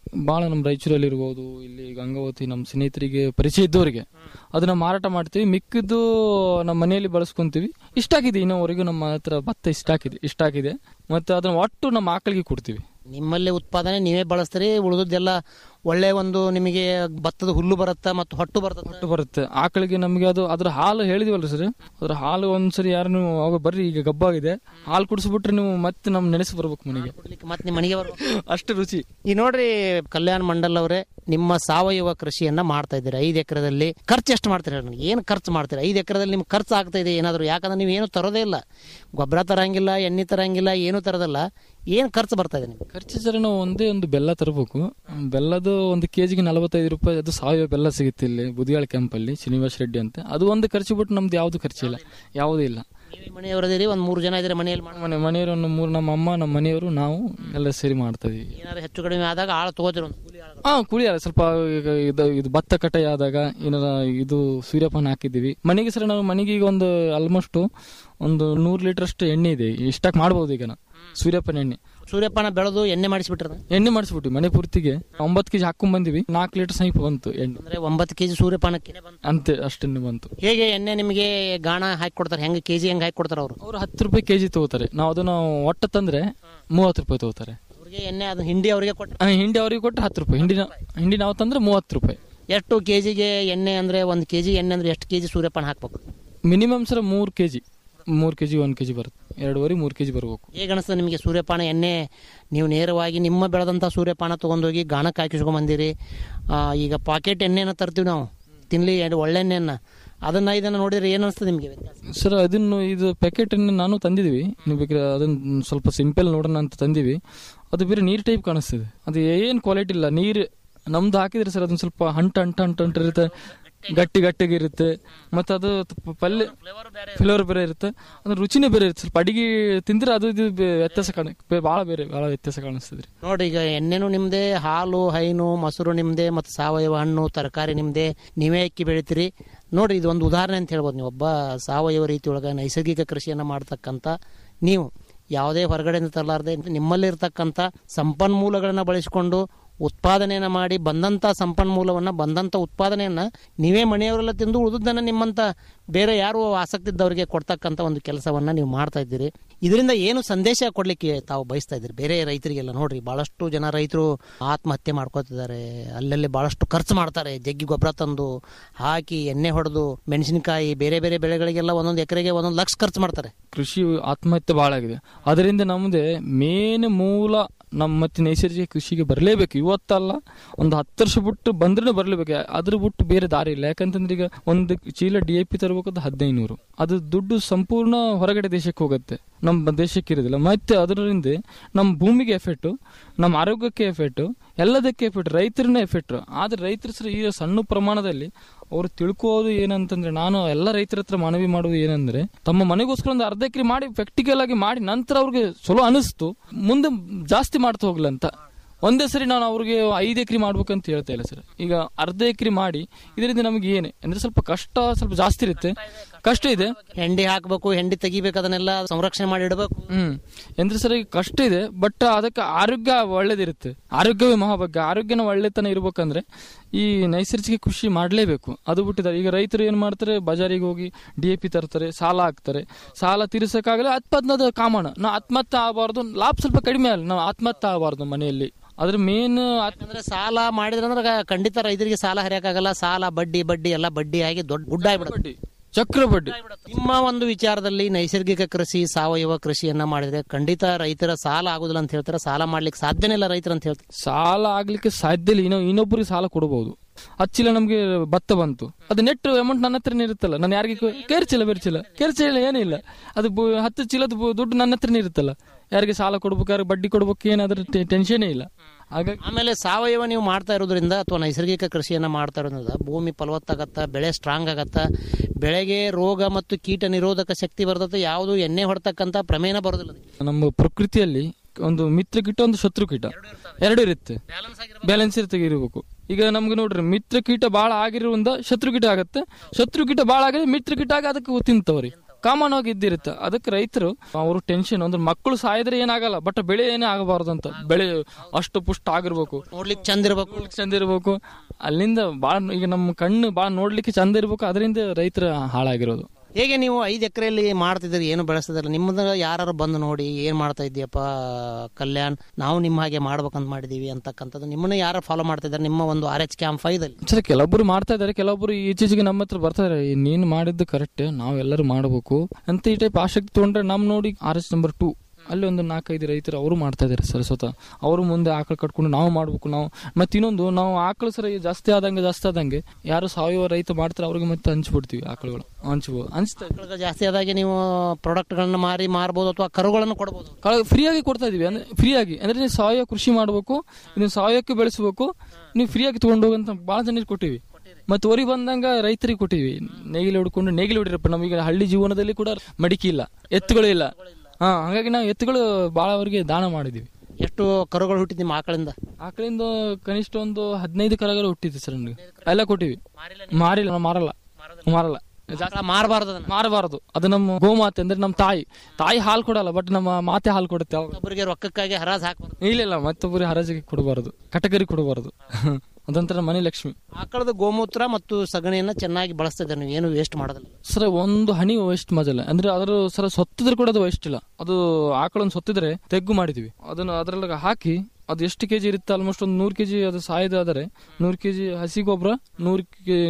ಭಾಳ ನಮ್ಮ ರಾಯಚೂರಲ್ಲಿ ಇರ್ಬೋದು ಇಲ್ಲಿ ಗಂಗಾವತಿ ನಮ್ಮ ಸ್ನೇಹಿತರಿಗೆ ಪರಿಚಯ ಇದ್ದವರಿಗೆ ಅದನ್ನ ಮಾರಾಟ ಮಾಡ್ತೀವಿ ಮಿಕ್ಕಿದ್ದು ನಮ್ಮ ಮನೆಯಲ್ಲಿ ಬಳಸ್ಕೊಂತೀವಿ ಇಷ್ಟ ಆಗಿದೆ ಇನ್ನೋವರೆಗೂ ನಮ್ಮ ಹತ್ರ ಭತ್ತ ಇಷ್ಟ ಆಗಿದೆ ಇಷ್ಟ ಆಗಿದೆ ಮತ್ತೆ ಅದನ್ನ ಒಟ್ಟು ನಮ್ಮ ಆಕಳಿಗೆ ಕೊಡ್ತೀವಿ ನಿಮ್ಮಲ್ಲಿ ಉತ್ಪಾದನೆ ನೀವೇ ಬಳಸ್ತೀರಿ ಉಳಿದದ್ದೆಲ್ಲ ಒಳ್ಳೆ ಒಂದು ನಿಮಗೆ ಭತ್ತದ ಹುಲ್ಲು ಬರುತ್ತಾ ಮತ್ತು ಹೊಟ್ಟು ಬರ್ತದೆ ಒಟ್ಟು ಬರುತ್ತೆ ಆಕಳಿಗೆ ನಮಗೆ ಅದು ಅದ್ರ ಹಾಲು ಹೇಳಿದಿವಲ್ಲ ಸರ್ ಅದ್ರ ಹಾಲು ಒಂದ್ಸರಿ ಯಾರು ನೀವು ಅವಾಗ ಬರ್ರಿ ಈಗ ಗಬ್ಬಾಗಿದೆ ಹಾಲು ಕುಡಿಸ್ಬಿಟ್ರೆ ನೀವು ಮತ್ತೆ ನಮ್ ನೆನೆಸಿ ಬರ್ಬೇಕು ಮನೆಗೆ ಮತ್ತೆ ನಿಮ್ಮ ಮನೆಗೆ ಬರ್ಬೇಕು ಅಷ್ಟು ರುಚಿ ಈ ನೋಡ್ರಿ ಕಲ್ಯಾಣ್ ಮಂಡಲ್ ಅವರೇ ನಿಮ್ಮ ಸಾವಯವ ಕೃಷಿಯನ್ನ ಮಾಡ್ತಾ ಇದ್ದೀರಿ ಐದು ಎಕರೆದಲ್ಲಿ ಖರ್ಚು ಎಷ್ಟು ಮಾಡ್ತೀರಿ ಹೇಳಿ ನನಗೆ ಏನು ಖರ್ಚು ಮಾಡ್ತೀರಿ ಐದು ಎಕರೆದಲ್ಲಿ ನಿಮ್ಗೆ ಖರ್ಚು ಆಗ್ತಾ ಇದೆ ಏನಾದರೂ ಯಾಕಂದ್ರೆ ನೀವು ಏನು ತರೋದೇ ಇಲ್ಲ ಗೊಬ್ಬರ ತರಂಗಿಲ್ಲ ಎಣ್ಣೆ ತರಂಗಿಲ್ಲ ಏನು ತರೋದಲ್ಲ ಏನು ಖರ್ಚು ಬರ್ತಾ ಇದೆ ನಿಮ್ಗೆ ಖರ್ಚು ಸರ್ ನಾವು ಒಂದೇ ಒಂದು ಬೆಲ್ಲ ತರಬೇಕು ಬೆಲ್ಲದು ಒಂದು ಕೆಜಿಗೆ ನಲವತ್ತೈದು ರೂಪಾಯಿ ಅದು ಸಾವಯವ ಬೆಲ್ಲ ಸಿಗುತ್ತೆ ಇಲ್ಲಿ ಬುದಿಯಾಳ ಕ್ಯಾಂಪಲ್ಲಿ ಶ್ರೀನಿವಾಸ್ ರೆಡ್ಡಿ ಅಂತ ಅದು ಒಂದು ಖರ್ಚು ಬಿಟ್ಟು ನಮ್ದು ಯಾವುದು ಖರ್ಚಿಲ್ಲ ಯಾವುದೂ ಇಲ್ಲ ನೀವೇ ಮನೆಯವರದಿರಿ ಒಂದು ಮೂರು ಜನ ಇದ್ರೆ ಮನೆಯಲ್ಲಿ ಮಾಡಿ ಮನೆ ಮನೆಯವರು ಒಂದು ಮೂರು ನಮ್ಮ ಅಮ್ಮ ನಮ್ಮ ಮನೆಯವರು ನಾವು ಎಲ್ಲ ಸೇರಿ ಮಾಡ್ತಾ ಇದೀವಿ ಏನಾದ್ರು ಹೆಚ್ಚು ಕಡಿಮೆ ಆದಾಗ ಆಳು ತಗೋತಿರೋ ಒಂದು ಕೂಲಿ ಆಳು ಹಾ ಕುಳಿಯಲ್ಲ ಸ್ವಲ್ಪ ಈಗ ಇದು ಇದು ಭತ್ತ ಕಟಾಯಿ ಆದಾಗ ಏನಾರ ಇದು ಸೂರ್ಯಪಾನ ಹಾಕಿದ್ದೀವಿ ಮನೆಗೆ ಸರ್ ನಾವು ಮನೆಗೆ ಈಗ ಒಂದು ಆಲ್ಮೋಸ್ಟ್ ಒಂದು ನೂರು ಲೀಟರ್ ಅಷ್ಟು ಎಣ್ಣೆ ಇದೆ ಇಷ್ಟಾಕ್ ಮಾಡ್ಬೋದು ಈಗ ನಾವು ಸೂರ್ಯಪಾನ ಎಣ್ಣೆ ಸೂರ್ಯಪಾನ ಬೆಳೆದು ಎಣ್ಣೆ ಮಾಡಿಸ್ಬಿಟ್ರೆ ಎಣ್ಣೆ ಮಾಡಿಸ್ಬಿಟ್ಟು ಮನೆ ಪೂರ್ತಿಗೆ ಒಂಬತ್ತು ಕೆಜಿ ಹಾಕೊಂಡ್ ಬಂದಿವಿ ನಾಲ್ಕು ಲೀಟರ್ ಸಮೀಪ ಬಂತು ಎಣ್ಣೆ ಅಂದ್ರೆ ಒಂಬತ್ತು ಕೆಜಿ ಸೂರ್ಯಪಾನಕ್ಕೆ ಬಂತು ಅಂತೆ ಅಷ್ಟೆಣ್ಣೆ ಬಂತು ಹೇಗೆ ಎಣ್ಣೆ ನಿಮಗೆ ಗಾಣ ಹಾಕಿ ಕೊಡ್ತಾರೆ ಹೆಂಗೆ ಕೆಜಿ ಹೆಂಗೆ ಹಾಕಿ ಕೊಡ್ತಾರೆ ಅವರು ಅವ್ರು ಹತ್ತು ರೂಪಾಯಿ ಕೆಜಿ ತಗೋತಾರೆ ನಾವು ಅದನ್ನ ಒಟ್ಟ ತಂದ್ರೆ ಮೂವತ್ತು ರೂಪಾಯಿ ತಗೋತಾರೆ ಅವ್ರಿಗೆ ಎಣ್ಣೆ ಅದು ಹಿಂಡಿ ಅವರಿಗೆ ಕೊಟ್ಟು ಆ, ಹಿಂಡಿ ಅವ್ರಿಗೆ ಕೊಟ್ಟು ಹತ್ತು ರೂಪಾಯಿ ಹಿಂಡಿ ನಾವು- ಹಿಂಡಿ ನಾವು ತಂದ್ರೆ ಮೂವತ್ತು ರೂಪಾಯಿ ಎಷ್ಟು ಕೆಜಿಗೆ ಎಣ್ಣೆ ಅಂದ್ರೆ ಒಂದು ಕೆಜಿ ಎಣ್ಣೆ ಅಂದ್ರೆ ಎಷ್ಟು ಕೆಜಿ ಸೂರ್ಯಪಾನ ಹಾಕ್ಬೇಕು ಮಿನಿಮಮ್ ಸರ್ ಮೂರು ಕೆಜಿ ಮೂರು ಕೆಜಿ ಒಂದು ಕೆಜಿ ಬರುತ್ತೆ ಎರಡೂವರೆ ಮೂರು ಕೆಜಿ ಬರ್ಬೇಕು ಹೇಗೆ ಅನಿಸ್ತದೆ ನಿಮಗೆ ಸೂರ್ಯಪಾನ ಎಣ್ಣೆ ನೀವು ನೇರವಾಗಿ ನಿಮ್ಮ ಬೆಳೆದಂಥ ಸೂರ್ಯಪಾನ ತೊಗೊಂಡೋಗಿ ಗಾಣಕ್ಕೆ ಹಾಕಿಸ್ಕೊಂಡ್ ಬಂದಿರಿ ಆ, ಈಗ ಪಾಕೆಟ್ ಎಣ್ಣೆನ ತರ್ತೀವಿ ನಾವು ತಿನ್ಲಿ ಎಣ್ಣೆ- ಒಳ್ಳೆ ಎಣ್ಣೆನ ಅದನ್ನ ಇದನ್ನ ನೋಡಿದ್ರೆ ಏನು ಅನಿಸ್ತದೆ ನಿಮಗೆ ವ್ಯತ್ಯಾಸ ಸರ್ ಅದನ್ನು ಇದು ಪ್ಯಾಕೆಟ್ ಅನ್ನು ನಾನು ತಂದಿದ್ದೀವಿ ನೀವು ಬೇಕಾದ್ರೆ ಅದನ್ನ ಸ್ವಲ್ಪ ಸಿಂಪಲ್ ನೋಡೋಣ ಅಂತ ತಂದಿವಿ ಅದು ಬೇರೆ ನೀರ್ ಟೈಪ್ ಕಾಣಿಸ್ತದೆ ಅದು ಏನು ಕ್ವಾಲಿಟಿ ಇಲ್ಲ ನೀರು ನಮ್ದು ಹಾಕಿದ್ರೆ ಸರ್ ಅದನ್ನ ಸ್ವಲ್ಪ ಹಂಟ ಹಂಟ ಹಂಟ ಹಂಟ ಇರುತ್ತೆ ಗಟ್ಟಿ ಗಟ್ಟಿಗೆ ಇರುತ್ತೆ ಮತ್ತೆ ಅದು ತ- ಪಲ್ಯ ಫ್ಲೇವರ್ ಬೇರೆ ಇರುತ್ತೆ ಅದ್ರ ರುಚಿನೇ ಬೇರೆ ಇರುತ್ತೆ ಸ್ವಲ್ಪ ಅಡಿಗೆ ತಿಂದ್ರೆ ಅದು ಇದು ಬೆ- ವ್ಯತ್ಯಾಸ ಕಾಣ ಬೆ- ಭಾಳ ಬೇರೆ ಭಾಳ ವ್ಯತ್ಯಾಸ ಕಾಣಿಸ್ತದೆ ರೀ ನೋಡಿ ಈಗ ಎಣ್ಣೆನು ನಿಮ್ದೇ ಹಾಲು ಹೈನು ಮೊಸರು ನಿಮ್ದೇ ಮತ್ತು ಸಾವಯವ ಹಣ್ಣು ತರಕಾರಿ ನಿಮ್ದೇ ನೀವೇ ಅಕ್ಕಿ ಬೆಳಿತೀರಿ ನೋಡಿ ಇದು ಒಂದು ಉದಾಹರಣೆ ಅಂತ ಹೇಳ್ಬೋದು ನೀವು ಒಬ್ಬ ಸಾವಯವ ರೀತಿಯೊಳಗೆ ನೈಸರ್ಗಿಕ ಕೃಷಿಯನ್ನು ಮಾಡ್ತಕ್ಕಂಥ ನೀವು ಯಾವುದೇ ಹೊರಗಡೆಯಿಂದ ತರಲಾರ್ದೆ ನಿಮ್ಮಲ್ಲಿರ್ತಕ್ಕಂಥ ಸಂಪನ್ಮೂಲಗಳನ್ನು ಬಳಸಿಕೊಂಡು ಉತ್ಪಾದನೆಯನ್ನು ಮಾಡಿ ಬಂದಂಥ ಸಂಪನ್ಮೂಲವನ್ನು ಬಂದಂಥ ಉತ್ಪಾದನೆಯನ್ನು ನೀವೇ ಮನೆಯವರೆಲ್ಲ ತಿಂದು ಉಳಿದದ್ದನ್ನು ನಿಮ್ಮಂಥ ಬೇರೆ ಯಾರು ಆಸಕ್ತಿ ಇದ್ದವರಿಗೆ ಕೊಡ್ತಕ್ಕಂಥ ಒಂದು ಕೆಲಸವನ್ನು ನೀವು ಮಾಡ್ತಾ ಇದ್ದೀರಿ ಇದರಿಂದ ಏನು ಸಂದೇಶ ಕೊಡ್ಲಿಕ್ಕೆ ತಾವು ಬಯಸ್ತಾ ಇದ್ದೀರಿ ಬೇರೆ ರೈತರಿಗೆಲ್ಲ ನೋಡ್ರಿ ಬಹಳಷ್ಟು ಜನ ರೈತರು ಆತ್ಮಹತ್ಯೆ ಮಾಡ್ಕೋತಿದ್ದಾರೆ ಅಲ್ಲಲ್ಲಿ ಬಹಳಷ್ಟು ಖರ್ಚು ಮಾಡ್ತಾರೆ ಜಗ್ಗಿ ಗೊಬ್ಬರ ತಂದು ಹಾಕಿ ಎಣ್ಣೆ ಹೊಡೆದು ಮೆಣಸಿನಕಾಯಿ ಬೇರೆ ಬೇರೆ ಬೆಳೆಗಳಿಗೆಲ್ಲ ಒಂದೊಂದು ಎಕರೆಗೆ ಒಂದೊಂದು ಲಕ್ಷ ಖರ್ಚು ಮಾಡ್ತಾರೆ ಕೃಷಿ ಆತ್ಮಹತ್ಯೆ ಭಾಳ ಆಗಿದೆ ಅದರಿಂದ ನಮ್ದೆ ಮೇನ್ ಮೂಲ ನಮ್ಮ ಮತ್ತೆ ನೈಸರ್ಗಿಕ ಕೃಷಿಗೆ ಬರಲೇಬೇಕು ಇವತ್ತಲ್ಲ ಒಂದು ಹತ್ತು ವರ್ಷ ಬಿಟ್ಟು ಬಂದ್ರೂ ಬರಲೇಬೇಕು ಅದ್ರ ಬಿಟ್ಟು ಬೇರೆ ದಾರಿ ಇಲ್ಲ ಯಾಕಂತಂದ್ರೆ ಈಗ ಒಂದು ಚೀಲ ಡಿ ಎ ಪಿ ತರಬೇಕಾದ್ರೆ ಹದಿನೈದು ಅದು ದುಡ್ಡು ಸಂಪೂರ್ಣ ಹೊರಗಡೆ ದೇಶಕ್ಕೆ ಹೋಗುತ್ತೆ ನಮ್ಮ ದೇಶಕ್ಕೆ ಇರೋದಿಲ್ಲ ಮತ್ತೆ ಅದರಿಂದ ನಮ್ಮ ಭೂಮಿಗೆ ಎಫೆಕ್ಟು ನಮ್ಮ ಆರೋಗ್ಯಕ್ಕೆ ಎಫೆಕ್ಟು ಎಲ್ಲದಕ್ಕೆ ಎಫೆಕ್ಟ್ ರೈತರನ್ನೇ ಎಫೆಕ್ಟ್ ಆದ್ರೆ ರೈತರು ಸಹ ಈ ಸಣ್ಣ ಪ್ರಮಾಣದಲ್ಲಿ ಅವರು ತಿಳ್ಕೋದು ಏನಂತಂದ್ರೆ ನಾನು ಎಲ್ಲ ರೈತರ ಹತ್ರ ಮನವಿ ಮಾಡೋದು ಏನಂದ್ರೆ ತಮ್ಮ ಮನೆಗೋಸ್ಕರ ಒಂದು ಅರ್ಧ ಎಕರೆ ಮಾಡಿ ಪ್ರಾಕ್ಟಿಕಲ್ ಆಗಿ ಮಾಡಿ ನಂತರ ಅವ್ರಿಗೆ ಚಲೋ ಅನಿಸ್ತು ಮುಂದೆ ಜಾಸ್ತಿ ಮಾಡ್ತಾ ಹೋಗ್ಲಂತ ಒಂದೇ ಸರಿ ನಾನು ಅವ್ರಿಗೆ ಐದು ಎಕರೆ ಮಾಡ್ಬೇಕಂತ ಹೇಳ್ತಾ ಇಲ್ಲ ಸರ್ ಈಗ ಅರ್ಧ ಎಕರೆ ಮಾಡಿ ಇದರಿಂದ ನಮಗೆ ಏನೇ ಅಂದ್ರೆ ಸ್ವಲ್ಪ ಕಷ್ಟ ಸ್ವಲ್ಪ ಜಾಸ್ತಿ ಇರುತ್ತೆ ಕಷ್ಟ ಇದೆ ಹೆಂಡಿ ಹಾಕಬೇಕು ಹೆಂಡಿ ತೆಗಿಬೇಕು ಅದನ್ನೆಲ್ಲ ಸಂರಕ್ಷಣೆ ಮಾಡಿ ಇಡಬೇಕು ಹ್ಮ್ ಅಂದ್ರೆ ಸರ್ ಈಗ ಕಷ್ಟ ಇದೆ ಬಟ್ ಅದಕ್ಕೆ ಆರೋಗ್ಯ ಒಳ್ಳೇದಿರುತ್ತೆ ಆರೋಗ್ಯವೇ ಮಹಾಭಾಗ್ಯ ಆರೋಗ್ಯನ ಒಳ್ಳೆತನ ಇರ್ಬೇಕಂದ್ರೆ ಈ ನೈಸರ್ಗಿಕ ಕೃಷಿ ಮಾಡಲೇಬೇಕು ಅದು ಬಿಟ್ಟಿದ್ದಾರೆ ಈಗ ರೈತರು ಏನ್ ಮಾಡ್ತಾರೆ ಬಜಾರಿಗೆ ಹೋಗಿ ಡಿ ಎ ಪಿ ತರ್ತಾರೆ ಸಾಲ ಹಾಕ್ತಾರೆ ಸಾಲ ತೀರಿಸಕ್ಕಾಗಲ್ಲ ಆತ್ಮಹತ್ಯದ ಕಾಮಣ ನಾವು ಆತ್ಮಹತ್ಯೆ ಆಗಬಾರ್ದು ಲಾಭ ಸ್ವಲ್ಪ ಕಡಿಮೆ ಅಲ್ಲ ನಾವು ಆತ್ಮಹತ್ಯೆ ಆಗಬಾರ್ದು ಮನೆಯಲ್ಲಿ ಅದ್ರ ಮೇನ್ ಅಂದ್ರೆ ಸಾಲ ಮಾಡಿದ್ರಂದ್ರೆ ಖಂಡಿತ ರೈತರಿಗೆ ಸಾಲ ಹರಿಯಕ್ಕಾಗಲ್ಲ ಸಾಲ ಬಡ್ಡಿ ಬಡ್ಡಿ ಎಲ್ಲ ಬಡ್ಡಿ ಆಗಿ ದೊಡ್ಡ ಗುಡ್ಡ ಆಗ್ಬಿಡುತ್ತೆ ಬಡ್ಡಿ ಚಕ್ರ ಬಡ್ಡಿ ನಿಮ್ಮ ಒಂದು ವಿಚಾರದಲ್ಲಿ ನೈಸರ್ಗಿಕ ಕೃಷಿ ಸಾವಯವ ಕೃಷಿಯನ್ನ ಮಾಡಿದ್ರೆ ಖಂಡಿತ ರೈತರ ಸಾಲ ಆಗುದಿಲ್ಲ ಅಂತ ಹೇಳ್ತಾರೆ ಸಾಲ ಮಾಡ್ಲಿಕ್ಕೆ ಸಾಧ್ಯನೇ ಇಲ್ಲ ರೈತರು ಅಂತ ಹೇಳ್ತಾರೆ ಸಾಲ ಆಗ್ಲಿಕ್ಕೆ ಸಾಧ್ಯ ಇಲ್ಲ ಇನ್ನೊ ಇನ್ನೊಬ್ಬರಿಗೆ ಸಾಲ ಕೊಡಬಹುದು ಹಚ್ಚಿಲ್ಲ ನಮ್ಗೆ ಭತ್ತ ಬಂತು ಅದು ನೆಟ್ ಅಮೌಂಟ್ ನನ್ನ ಹತ್ರನೇ ಇರುತ್ತಲ್ಲ ನಾನು ಯಾರಿಗೆ ಕೇರ್ಚಿಲ್ಲ ಬೆರ್ಚಿಲ್ಲ ಕೇರ್ಚಿಲ್ಲ ಏನಿಲ್ಲ ಅದು ಬು- ಹತ್ತು ಚೀಲದ ಬು- ದುಡ್ಡು ನನ್ನ ಹತ್ರನೇ ಇರುತ್ತಲ್ಲ ಯಾರಿಗೆ ಸಾಲ ಕೊಡ್ಬೇಕು ಯಾರಿಗೆ ಬಡ್ಡಿ ಕೊಡ್ಬೇಕು ಏನಾದ್ರೂ ಟೆನ್ಷನ್ ಇಲ್ಲ ಹಾಗಾಗಿ ಆಮೇಲೆ ಸಾವಯವ ನೀವು ಮಾಡ್ತಾ ಇರೋದ್ರಿಂದ ಅಥವಾ ನೈಸರ್ಗಿಕ ಕೃಷಿಯನ್ನ ಮಾಡ್ತಾ ಇರೋದ್ರಿಂದ ಭೂಮಿ ಫಲವತ್ತಾಗತ್ತ ಬೆಳೆ ಸ್ಟ್ರಾಂಗ್ ಆಗತ್ತ ಬೆಳೆಗೆ ರೋಗ ಮತ್ತು ಕೀಟ ನಿರೋಧಕ ಶಕ್ತಿ ಬರ್ತದೆ ಯಾವುದು ಎಣ್ಣೆ ಹೊಡ್ತಕ್ಕಂಥ ಪ್ರಮೇಯನ ಬರೋದಿಲ್ಲ ಅದಕ್ಕೆ. ನಮ್ಮ ಪ್ರಕೃತಿಯಲ್ಲಿ ಒಂದು ಮಿತ್ರ ಕೀಟ ಒಂದು ಶತ್ರು ಕೀಟ ಎರಡು ಇರುತ್ತೆ ಬ್ಯಾಲೆನ್ಸ್ ಇರುತ್ತೆ ಇರಬೇಕು ಈಗ ನಮ್ಗೆ ನೋಡ್ರಿ ಮಿತ್ರ ಕೀಟ ಬಾಳ ಆಗಿರೋದ್ರಿಂದ ಶತ್ರು ಕೀಟ ಆಗತ್ತೆ ಶತ್ರು ಕೀಟ ಬಾಳ ಆಗಿದೆ ಮಿತ್ರ ಕೀಟ ಆಗಿ ಅದಕ್ಕೆ ತಿಂತವ್ರಿ ಕಾಮನ್ ಆಗಿ ಇದ್ದಿರುತ್ತೆ ಅದಕ್ಕೆ ರೈತರು ಅವರು ಟೆನ್ಷನ್ ಅಂದ್ರೆ ಮಕ್ಕಳು ಸಾಯಿದ್ರೆ ಏನಾಗಲ್ಲ ಬಟ್ ಬೆಳೆ ಏನೇ ಆಗಬಾರ್ದು ಅಂತ ಬೆಳೆ ಅಷ್ಟು ಪುಷ್ಟ ಆಗಿರ್ಬೇಕು ನೋಡ್ಲಿಕ್ಕೆ ಚಂದ ಇರ್ಬೇಕು ನೋಡ್ಲಿಕ್ಕೆ ಚಂದ ಇರ್ಬೇಕು ಅಲ್ಲಿಂದ ಬಾಳ ಈಗ ನಮ್ಮ ಕಣ್ಣು ಬಾಳ ನೋಡ್ಲಿಕ್ಕೆ ಚಂದ ಇರ್ಬೇಕು ಅದರಿಂದ ರೈತರ ಹಾಳಾಗಿರೋದು ಹೇಗೆ ನೀವು ಐದು ಎಕರೆಯಲ್ಲಿ ಮಾಡ್ತಿದ್ದೀರಿ ಏನು ಬೆಳೆಸ್ತಿದ್ದೀರಿ ನಿಮ್ಮದ ಯಾರು ಬಂದು ನೋಡಿ ಏನ್ ಮಾಡ್ತಾ ಇದ್ದೀಯಪ್ಪ ಕಲ್ಯಾಣ್ ನಾವು ನಿಮ್ಮ ಹಾಗೆ ಮಾಡ್ಬೇಕಂತ ಮಾಡಿದೀವಿ ಅಂತಕ್ಕಂಥದ್ದು ನಿಮ್ಮನ್ನ ಯಾರು ಫಾಲೋ ಮಾಡ್ತಿದ್ದಾರೆ ನಿಮ್ಮ ಒಂದು ಆರ್ ಎಚ್ ಕ್ಯಾಂಪ್ ಫೈದಲ್ಲಿ ಸರ್ ಕೆಲವೊಬ್ರು ಮಾಡ್ತಾ ಇದಾರೆ ಕೆಲವೊಬ್ರು ಈಚೀಚೆಗೆ ನಮ್ಮ ಹತ್ರ ಬರ್ತಾ ಇದಾರೆ ನೀನು ಮಾಡಿದ್ದು ಕರೆಕ್ಟ್ ನಾವೆಲ್ಲರೂ ಮಾಡಬೇಕು ಅಂತ ಈ ಟೈಪ್ ಆಸಕ್ತಿ ತಗೊಂಡ್ರೆ ನಮ್ ನೋಡಿ ಆರ್ ಎಸ್ ನಂಬರ್ ಟೂ ಅಲ್ಲಿ ಒಂದು ನಾಲ್ಕೈದು ರೈತರು ಅವರು ಮಾಡ್ತಾ ಇದಾರೆ ಸರ್ ಸ್ವತಃ ಅವರು ಮುಂದೆ ಆಕಳು ಕಟ್ಕೊಂಡು ನಾವು ಮಾಡ್ಬೇಕು ನಾವು ಮತ್ತೆ ಇನ್ನೊಂದು ನಾವು ಆಕಳು ಸರ್ ಜಾಸ್ತಿ ಆದಂಗೆ ಜಾಸ್ತಿ ಆದಂಗೆ ಯಾರು ಸಾವಯವ ರೈತ ಮಾಡ್ತಾರೆ ಅವ್ರಿಗೆ ಮತ್ತೆ ಹಂಚ್ಬಿಡ್ತೀವಿ ಆಕಳುಗಳು ಹಂಚ್ಬೋದು ಹಂಚ್ತಾ ಇದ್ದೀವಿ. ಮಕ್ಕಳಿಗೆ ಜಾಸ್ತಿ ಆದಾಗೆ ನೀವು ಪ್ರಾಡಕ್ಟ್ಗಳನ್ನ ಮಾರಿ ಮಾರ್ಬೋದು ಅಥವಾ ಕರುಗಳನ್ನು ಕೊಡ್ಬೋದು ಕಳ- ಫ್ರೀಯಾಗಿ ಕೊಡ್ತಾ ಇದೀವಿ ಅಂದ್ರೆ ಫ್ರೀಯಾಗಿ ಅಂದ್ರೆ ನೀವು ಸಾವಯವ ಕೃಷಿ ಮಾಡಬೇಕು ನೀವು ಸಾವಯವಕ್ಕೆ ಬೆಳೆಸಬೇಕು ನೀವು ಫ್ರೀಯಾಗಿ ತಗೊಂಡು ಹೋಗಂತ ಬಹಳ ಜನರಿಗೆ ಕೊಟ್ಟಿವಿ ಮತ್ತೆ ಓರಿ ಬಂದಂಗ ರೈತರಿಗೆ ಕೊಟ್ಟಿವಿ ನೇಗಿಲು ಹೊಡ್ಕೊಂಡು ನೇಗಿಲು ಹೊಡಿರಪ್ಪ ನಮಗೆ ಹಳ್ಳಿ ಜೀವನದಲ್ಲಿ ಕೂಡ ಮಡಿಕೆ ಇಲ್ಲ ಎತ್ತುಗಳು ಇಲ್ಲ ಹಾ ಹಾಗಾಗಿ ನಾವು ಎತ್ತುಗಳು ಬಹಳ ಅವರಿಗೆ ದಾನ ಮಾಡಿದೀವಿ ಎಷ್ಟು ಕರುಗಳು ಹುಟ್ಟಿದ್ ನಿಮ್ಮ ಆಕಳಿಂದ ಆಕಳಿಂದ ಕನಿಷ್ಠ ಒಂದು ಹದಿನೈದು ಕರಗಳು ಹುಟ್ಟಿದೆ ಸರ್ ನನಗೆ ಎಲ್ಲ ಕೊಟ್ಟಿವಿ ಮಾರಿಲ್ಲ ನಾವು ಮಾರಲ್ಲ ಮಾರಲ್ಲ ಆಕಳ ಮಾರಬಾರ್ದು ಅದನ್ನ ಮಾರಬಾರದು ಅದು ನಮ್ಮ ಗೋಮಾತೆ ಅಂದ್ರೆ ನಮ್ಮ ತಾಯಿ ತಾಯಿ ಹಾಲು ಕೊಡಲ್ಲ ಬಟ್ ನಮ್ಮ ಮಾತೆ ಹಾಲು ಕೊಡುತ್ತೆ ಅವಾಗ ಒಬ್ಬರಿಗೆ ರೊಕ್ಕಕ್ಕಾಗಿ ಹರಾಜ್ ಹಾಕ್ಬಾರ್ದು ಇಲ್ಲ ಇಲ್ಲ ಮತ್ತೊಬ್ಬರಿಗೆ ಹರಾಜಿಗೆ ಕೊಡಬಾರದು ಕಟಗರಿ ಕೊಡಬಾರದು ಅದಂತರ ಮನೆ ಲಕ್ಷ್ಮಿ ಆಕಳದ ಗೋಮೂತ್ರ ಮತ್ತು ಸಗಣಿಯನ್ನ ಚೆನ್ನಾಗಿ ಬಳಸ್ತಿದ್ದಾರೆ ನೀವು ಏನು ವೇಸ್ಟ್ ಮಾಡೋದಿಲ್ಲ ಸರ್ ಒಂದು ಹನಿ ವೇಸ್ಟ್ ಮಜಲ್ಲ ಅಂದ್ರೆ ಅದ್ರ ಸರ ಸೊತ್ತಿದ್ರೆ ಕೂಡ ಅದು ವೇಸ್ಟ್ ಇಲ್ಲ ಅದು ಆಕಳನ್ನು ಸೊತ್ತಿದ್ರೆ ತೆಗ್ಗು ಮಾಡಿದೀವಿ ಅದನ್ನ ಅದ್ರೊಳಗೆ ಹಾಕಿ ಅದು ಎಷ್ಟು ಕೆಜಿ ಇರುತ್ತೆ ಆಲ್ಮೋಸ್ಟ್ ಒಂದು ನೂರು ಕೆಜಿ ಅದು ಸಾಯ್ದಾದರೆ ನೂರು ಕೆಜಿ ಹಸಿ ಗೊಬ್ಬರ ನೂರು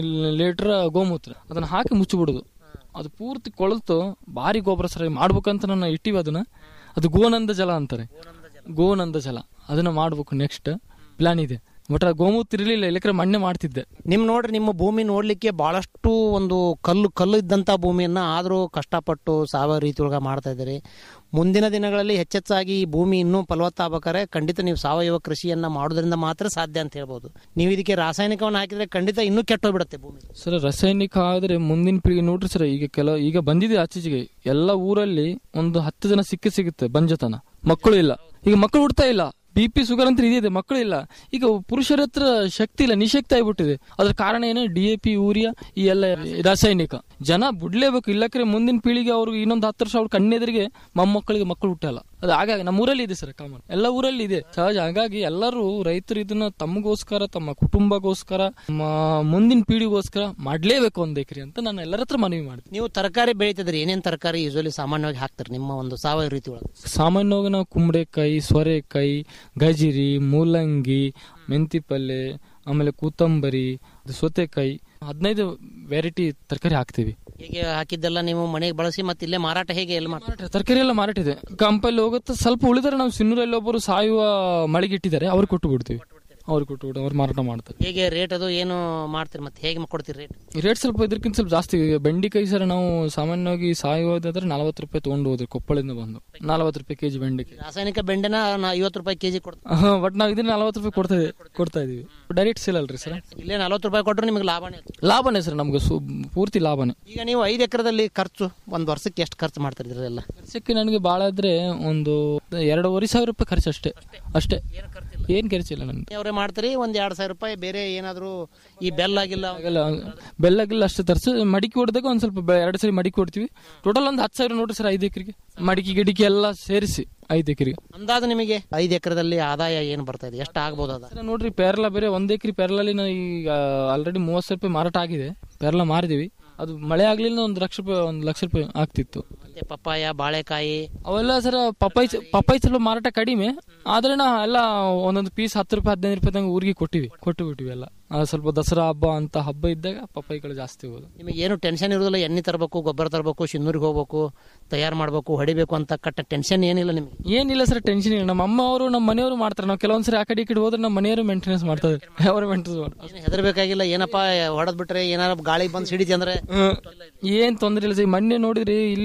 ಲೀಟರ್ ಗೋಮೂತ್ರ ಅದನ್ನ ಹಾಕಿ ಮುಚ್ಚಿಬಿಡುದು ಅದು ಪೂರ್ತಿ ಕೊಳೆತು ಭಾರಿ ಗೊಬ್ಬರ ಸರ್ ಮಾಡ್ಬೇಕಂತ ನನ್ನ ಇಟ್ಟಿವಿ ಅದನ್ನ ಅದು ಗೋನಂದ ಜಲ ಅಂತಾರೆ ಗೋನಂದ ಜಲ ಅದನ್ನ ಮಾಡ್ಬೇಕು ನೆಕ್ಸ್ಟ್ ಪ್ಲಾನ್ ಇದೆ ಬಟ್ ಆ ಗೋಮೂತ್ರ ಇರಲಿಲ್ಲ ಇಲ್ಲಕ್ರೆ ಮಣ್ಣೆ ಮಾಡ್ತಿದ್ದೆ ನಿಮ್ ನೋಡ್ರಿ ನಿಮ್ಮ ಭೂಮಿ ನೋಡ್ಲಿಕ್ಕೆ ಬಹಳಷ್ಟು ಒಂದು ಕಲ್ಲು ಕಲ್ಲು ಇದ್ದಂತ ಭೂಮಿಯನ್ನ ಆದ್ರೂ ಕಷ್ಟಪಟ್ಟು ಸಾವಯವ ರೀತಿ ಒಳಗ ಮಾಡ್ತಾ ಇದ್ದೀರಿ ಮುಂದಿನ ದಿನಗಳಲ್ಲಿ ಹೆಚ್ಚೆಚ್ಚಾಗಿ ಈ ಭೂಮಿ ಇನ್ನೂ ಫಲವತ್ತಾಗಬೇಕಾದ್ರೆ ಖಂಡಿತ ನೀವು ಸಾವಯವ ಕೃಷಿಯನ್ನ ಮಾಡೋದ್ರಿಂದ ಮಾತ್ರ ಸಾಧ್ಯ ಅಂತ ಹೇಳ್ಬೋದು ನೀವು ಇದಕ್ಕೆ ರಾಸಾಯನಿಕವನ್ನು ಹಾಕಿದ್ರೆ ಖಂಡಿತ ಇನ್ನೂ ಕೆಟ್ಟೋಗ್ಬಿಡುತ್ತೆ ಭೂಮಿ ಸರ್ ರಾಸಾಯನಿಕ ಆದ್ರೆ ಮುಂದಿನ ಪೀಳಿಗೆ ನೋಡ್ರಿ ಸರ್ ಈಗ ಕೆಲ ಈಗ ಬಂದಿದೆ ಆಚೀಚೆಗೆ ಎಲ್ಲ ಊರಲ್ಲಿ ಒಂದು ಹತ್ತು ಜನ ಸಿಕ್ಕಿ ಸಿಗುತ್ತೆ ಬಂಜತನ ಮಕ್ಕಳು ಇಲ್ಲ ಈಗ ಮಕ್ಕಳು ಹುಡ್ತಾ ಇಲ್ಲ ಬಿ ಪಿ ಶುಗರ್ ಅಂತ ಇದೆ ಮಕ್ಕಳು ಇಲ್ಲ ಈಗ ಪುರುಷರ ಹತ್ರ ಶಕ್ತಿ ಇಲ್ಲ ನಿಶಕ್ತಿ ಆಗ್ಬಿಟ್ಟಿದೆ ಅದ್ರ ಕಾರಣ ಏನು ಡಿ ಎ ಪಿ ಯೂರಿಯಾ ಈ ಎಲ್ಲ ರಾಸಾಯನಿಕ ಜನ ಬಿಡ್ಲೇಬೇಕು ಇಲ್ಲಕ್ರೆ ಮುಂದಿನ ಪೀಳಿಗೆ ಅವ್ರಿಗೆ ಇನ್ನೊಂದು ಹತ್ತು ವರ್ಷ ಅವ್ರ ಕಣ್ಣೆದುರಿಗೆ ಮೊಮ್ಮಕ್ಕಳಿಗೆ ಮಕ್ಕಳು ಹುಟ್ಟಲ್ಲ ಅದು ಹಾಗಾಗಿ ನಮ್ಮ ಊರಲ್ಲಿ ಇದೆ ಸರ್ ಕಾಮನ್ ಎಲ್ಲ ಊರಲ್ಲಿ ಇದೆ ಸಹಜ ಹಾಗಾಗಿ ಎಲ್ಲರೂ ರೈತರು ಇದನ್ನ ತಮಗೋಸ್ಕರ ತಮ್ಮ ಕುಟುಂಬಗೋಸ್ಕರ ನಮ್ಮ ಮುಂದಿನ ಪೀಳಿಗೋಸ್ಕರ ಮಾಡ್ಲೇಬೇಕು ಒಂದ್ ಎಕರೆ ಅಂತ ನಾನು ಎಲ್ಲರ ಹತ್ರ ಮನವಿ ಮಾಡ್ತೀನಿ ನೀವು ತರಕಾರಿ ಬೆಳೀತಿದ್ರಿ ಏನೇನ್ ತರಕಾರಿ ಯೂಶಲಿ ಸಾಮಾನ್ಯವಾಗಿ ಹಾಕ್ತಾರೆ ನಿಮ್ಮ ಒಂದು ಸಾವಯವ ರೀತಿ ಒಳಗೆ ಸಾಮಾನ್ಯವಾಗಿ ನಾವು ಕುಂಬಳೆಕಾಯಿ ಸೊರೆಕಾಯಿ ಗಜಿರಿ ಮೂಲಂಗಿ ಮೆಂತಿ ಪಲ್ಲೆ ಆಮೇಲೆ ಕೂತಂಬರಿ ಸೌತೆಕಾಯಿ ಹದಿನೈದು ವೆರೈಟಿ ತರಕಾರಿ ಹಾಕ್ತೀವಿ ಹೀಗೆ ಹಾಕಿದ್ದೆಲ್ಲ ನೀವು ಮನೆಗೆ ಬಳಸಿ ಮತ್ತೆ ಇಲ್ಲೇ ಮಾರಾಟ ಹೇಗೆ ಎಲ್ಲಿ ಮಾಡ್ತಾರೆ ಮಾರಾಟ ತರಕಾರಿ ಎಲ್ಲ ಮಾರಾಟ ಇದೆ ಕಂಪಲ್ಲಿ ಹೋಗುತ್ತೆ ಸ್ವಲ್ಪ ಉಳಿದರೆ ನಾವು ಸಿನ್ನೂರಲ್ಲಿ ಒಬ್ಬರು ಸಾಯುವ ಮಳಿಗೆ ಇಟ್ಟಿದ್ದಾರೆ ಅವ್ರಿಗೆ ಕೊಟ್ಟು ಬಿಡ್ತೀವಿ ಅವ್ರಿಗೆ ಕೊಟ್ಟು ಬಿಟ್ಟು ಅವ್ರು ಮಾರಾಟ ಮಾಡ್ತಾರೆ ಹೇಗೆ ರೇಟ್ ಅದು ಏನು ಮಾಡ್ತೀರಿ ಮತ್ತೆ ಹೇಗೆ ಕೊಡ್ತೀರಿ ರೇಟ್ ರೇಟ್ ಸ್ವಲ್ಪ ಇದಕ್ಕಿಂತ ಸ್ವಲ್ಪ ಜಾಸ್ತಿ ಈಗ ಬೆಂಡಿಕಾಯಿ ಸರ್ ನಾವು ಸಾಮಾನ್ಯವಾಗಿ ಸಾಯೋದಾದ್ರೆ ನಲವತ್ತು ರೂಪಾಯಿ ತೊಗೊಂಡು ಹೋದ್ರಿ ಕೊಪ್ಪಳದಿಂದ ಬಂದು ನಲವತ್ತು ರೂಪಾಯಿ ಕೆಜಿ ಬೆಂಡಿಕಾಯಿ ರಾಸಾಯನಿಕ ಬೆಂಡೆನ ನಾ ಐವತ್ತು ರೂಪಾಯಿ ಕೆಜಿ ಕೊಡ್ತೀವಿ ಬಟ್ ನಾವು ಇದನ್ನ ನಲವತ್ತು ರೂಪಾಯಿ ಕೊಡ್ತಾ ಇದೀವಿ ಕೊಡ್ತಾ ಇದೀವಿ ಡೈರೆಕ್ಟ್ ಸೇಲ್ ಅಲ್ರಿ ಸರ್ ಇಲ್ಲೇ ನಲವತ್ತು ರೂಪಾಯಿ ಕೊಟ್ಟರು ನಿಮಗೆ ಲಾಭನೇ ಆಯ್ತು. ಲಾಭನೇ ಸರ್ ನಮ್ಗೆ ಸು- ಪೂರ್ತಿ ಲಾಭನೇ ಈಗ ನೀವು ಐದು ಎಕರೆದಲ್ಲಿ ಖರ್ಚು ಒಂದು ವರ್ಷಕ್ಕೆ ಎಷ್ಟು ಖರ್ಚು ಮಾಡ್ತಿದ್ರಿ ಎಲ್ಲ ವರ್ಷಕ್ಕೆ ನನಗೆ ಭಾಳ ಆದ್ರೆ ಒಂದು ಎರಡೂವರೆ ಸಾವಿರ ರೂಪಾಯಿ ಖರ್ಚು ಅಷ್ಟೇ ಅಷ್ಟೇ ಏನ್ ಖರ್ಚಿಲ್ಲ ನನಗೆ ಅವರೇ ಮಾಡ್ತೀರಿ ಒಂದ್ ಎರಡ್ ಸಾವಿರ ರೂಪಾಯಿ ಬೇರೆ ಏನಾದ್ರು ಈ ಬೆಲ್ಲ ಆಗಿಲ್ಲ ಆಗಲ್ಲ ಬೆಲ್ಲಗಿಲ್ಲ ಅಷ್ಟು ತರಿಸಿ ಮಡಿಕೆ ಹೊಡೆದಾಗ ಒಂದ್ ಸ್ವಲ್ಪ ಬೆ- ಎರಡು ಸರಿ ಮಡಿಕೆ ಹೊಡ್ತೀವಿ ಟೋಟಲ್ ಒಂದು ಹತ್ತು ಸಾವಿರ ನೋಡ್ರಿ ಸರ್ ಐದು ಎಕರೆಗೆ ಮಡಿಕೆ ಗಿಡಿಕೆ ಎಲ್ಲ ಸೇರಿಸಿ ಐದು ಎಕರೆಗೆ ಅಂದಾಜು ನಿಮಗೆ ಐದು ಎಕರೆದಲ್ಲಿ ಆದಾಯ ಏನು ಬರ್ತಾ ಇದೆ ಎಷ್ಟು ಆಗ್ಬೋದು ಅದ ಸರ್ ನೋಡ್ರಿ ಪೇರಲ ಬೇರೆ ಒಂದ್ ಎಕರೆ ಪೇರಲಲ್ಲಿ ನಾವು ಈಗ ಆಲ್ರೆಡಿ ಮೂವತ್ತು ಸಾವಿರ ರೂಪಾಯಿ ಮಾರಾಟ ಆಗಿದೆ ಪೇರಲ ಮಾರಿದೀವಿ ಅದು ಮಳೆ ಆಗ್ಲಿಲ್ಲ ಒಂದು ಲಕ್ಷ ರೂಪಾಯಿ ಒಂದು ಲಕ್ಷ ರೂಪಾಯಿ ಆಗ್ತಿತ್ತು ಮತ್ತೆ ಪಪ್ಪಾಯ ಬಾಳೆಕಾಯಿ ಅವೆಲ್ಲ ಸರ್ ಪಪ್ಪಾಯಿ ಚ- ಪಪ್ಪಾಯಿ ಸ್ವಲ್ಪ ಮಾರಾಟ ಕಡಿಮೆ ಆದ್ರೆ ನಾ ಎಲ್ಲ ಒಂದೊಂದು ಪೀಸ್ ಹತ್ತು ರೂಪಾಯಿ ಹದಿನೈದು ರೂಪಾಯಿ ತಂಗ ಊರಿಗೆ ಕೊಟ್ಟಿವಿ ಕೊಟ್ಟು ಬಿಟ್ಟಿವಿ ಎಲ್ಲ ಆ, ಸ್ವಲ್ಪ ದಸರಾ ಹಬ್ಬ ಅಂತ ಹಬ್ಬ ಇದ್ದಾಗ ಪಪ್ಪಾಯಿಗಳು ಜಾಸ್ತಿ ಹೋಗೋದು ನಿಮಗೆ ಏನು ಟೆನ್ಷನ್ ಇರೋದಿಲ್ಲ ಎಣ್ಣೆ ತರಬೇಕು ಗೊಬ್ಬರ ತರಬೇಕು ಶಿನ್ನೂರಿಗೆ ಹೋಗ್ಬೇಕು ತಯಾರು ಮಾಡಬೇಕು ಹೊಡಿಬೇಕು ಅಂತ ಕಟ್ಟ ಟೆನ್ಷನ್ ಏನಿಲ್ಲ ನಿಮಗೆ ಏನಿಲ್ಲ ಸರ್ ಟೆನ್ಷನ್ ಇಲ್ಲ ನಮ್ಮ ಅಮ್ಮ ಅವರು ನಮ್ಮ ಮನೆಯವರು ಮಾಡ್ತಾರೆ ನಾವು ಕೆಲವೊಂದ್ಸರಿ ಆ ಕಡೆ ಈ ಕಡೆ ಹೋದ್ರೆ ನಮ್ಮ ಮನೆಯವರು ಮೇಂಟೆನೆನ್ಸ್ ಮಾಡ್ತಾರೆ ಅವರು ಮೇಂಟೆನೆನ್ಸ್ ಮಾಡ್ತಾರೆ ಏನು ಹೆದರ್ಬೇಕಾಗಿಲ್ಲ ಏನಪ್ಪ ಹೊಡೆದ್ ಬಿಟ್ರೆ ಏನಾರ ಗಾಳಿ ಬಂದು ಸಿಡಿತಿ ಅಂದ್ರೆ ಹ್ಮ್. ಏನ್ ತೊಂದ್ರೆ ಇಲ್ಲ ಸರ್ ಮೊನ್ನೆ ನೋಡಿದ್ರಿ ಇಲ್ಲೇ ಒಬ್ರು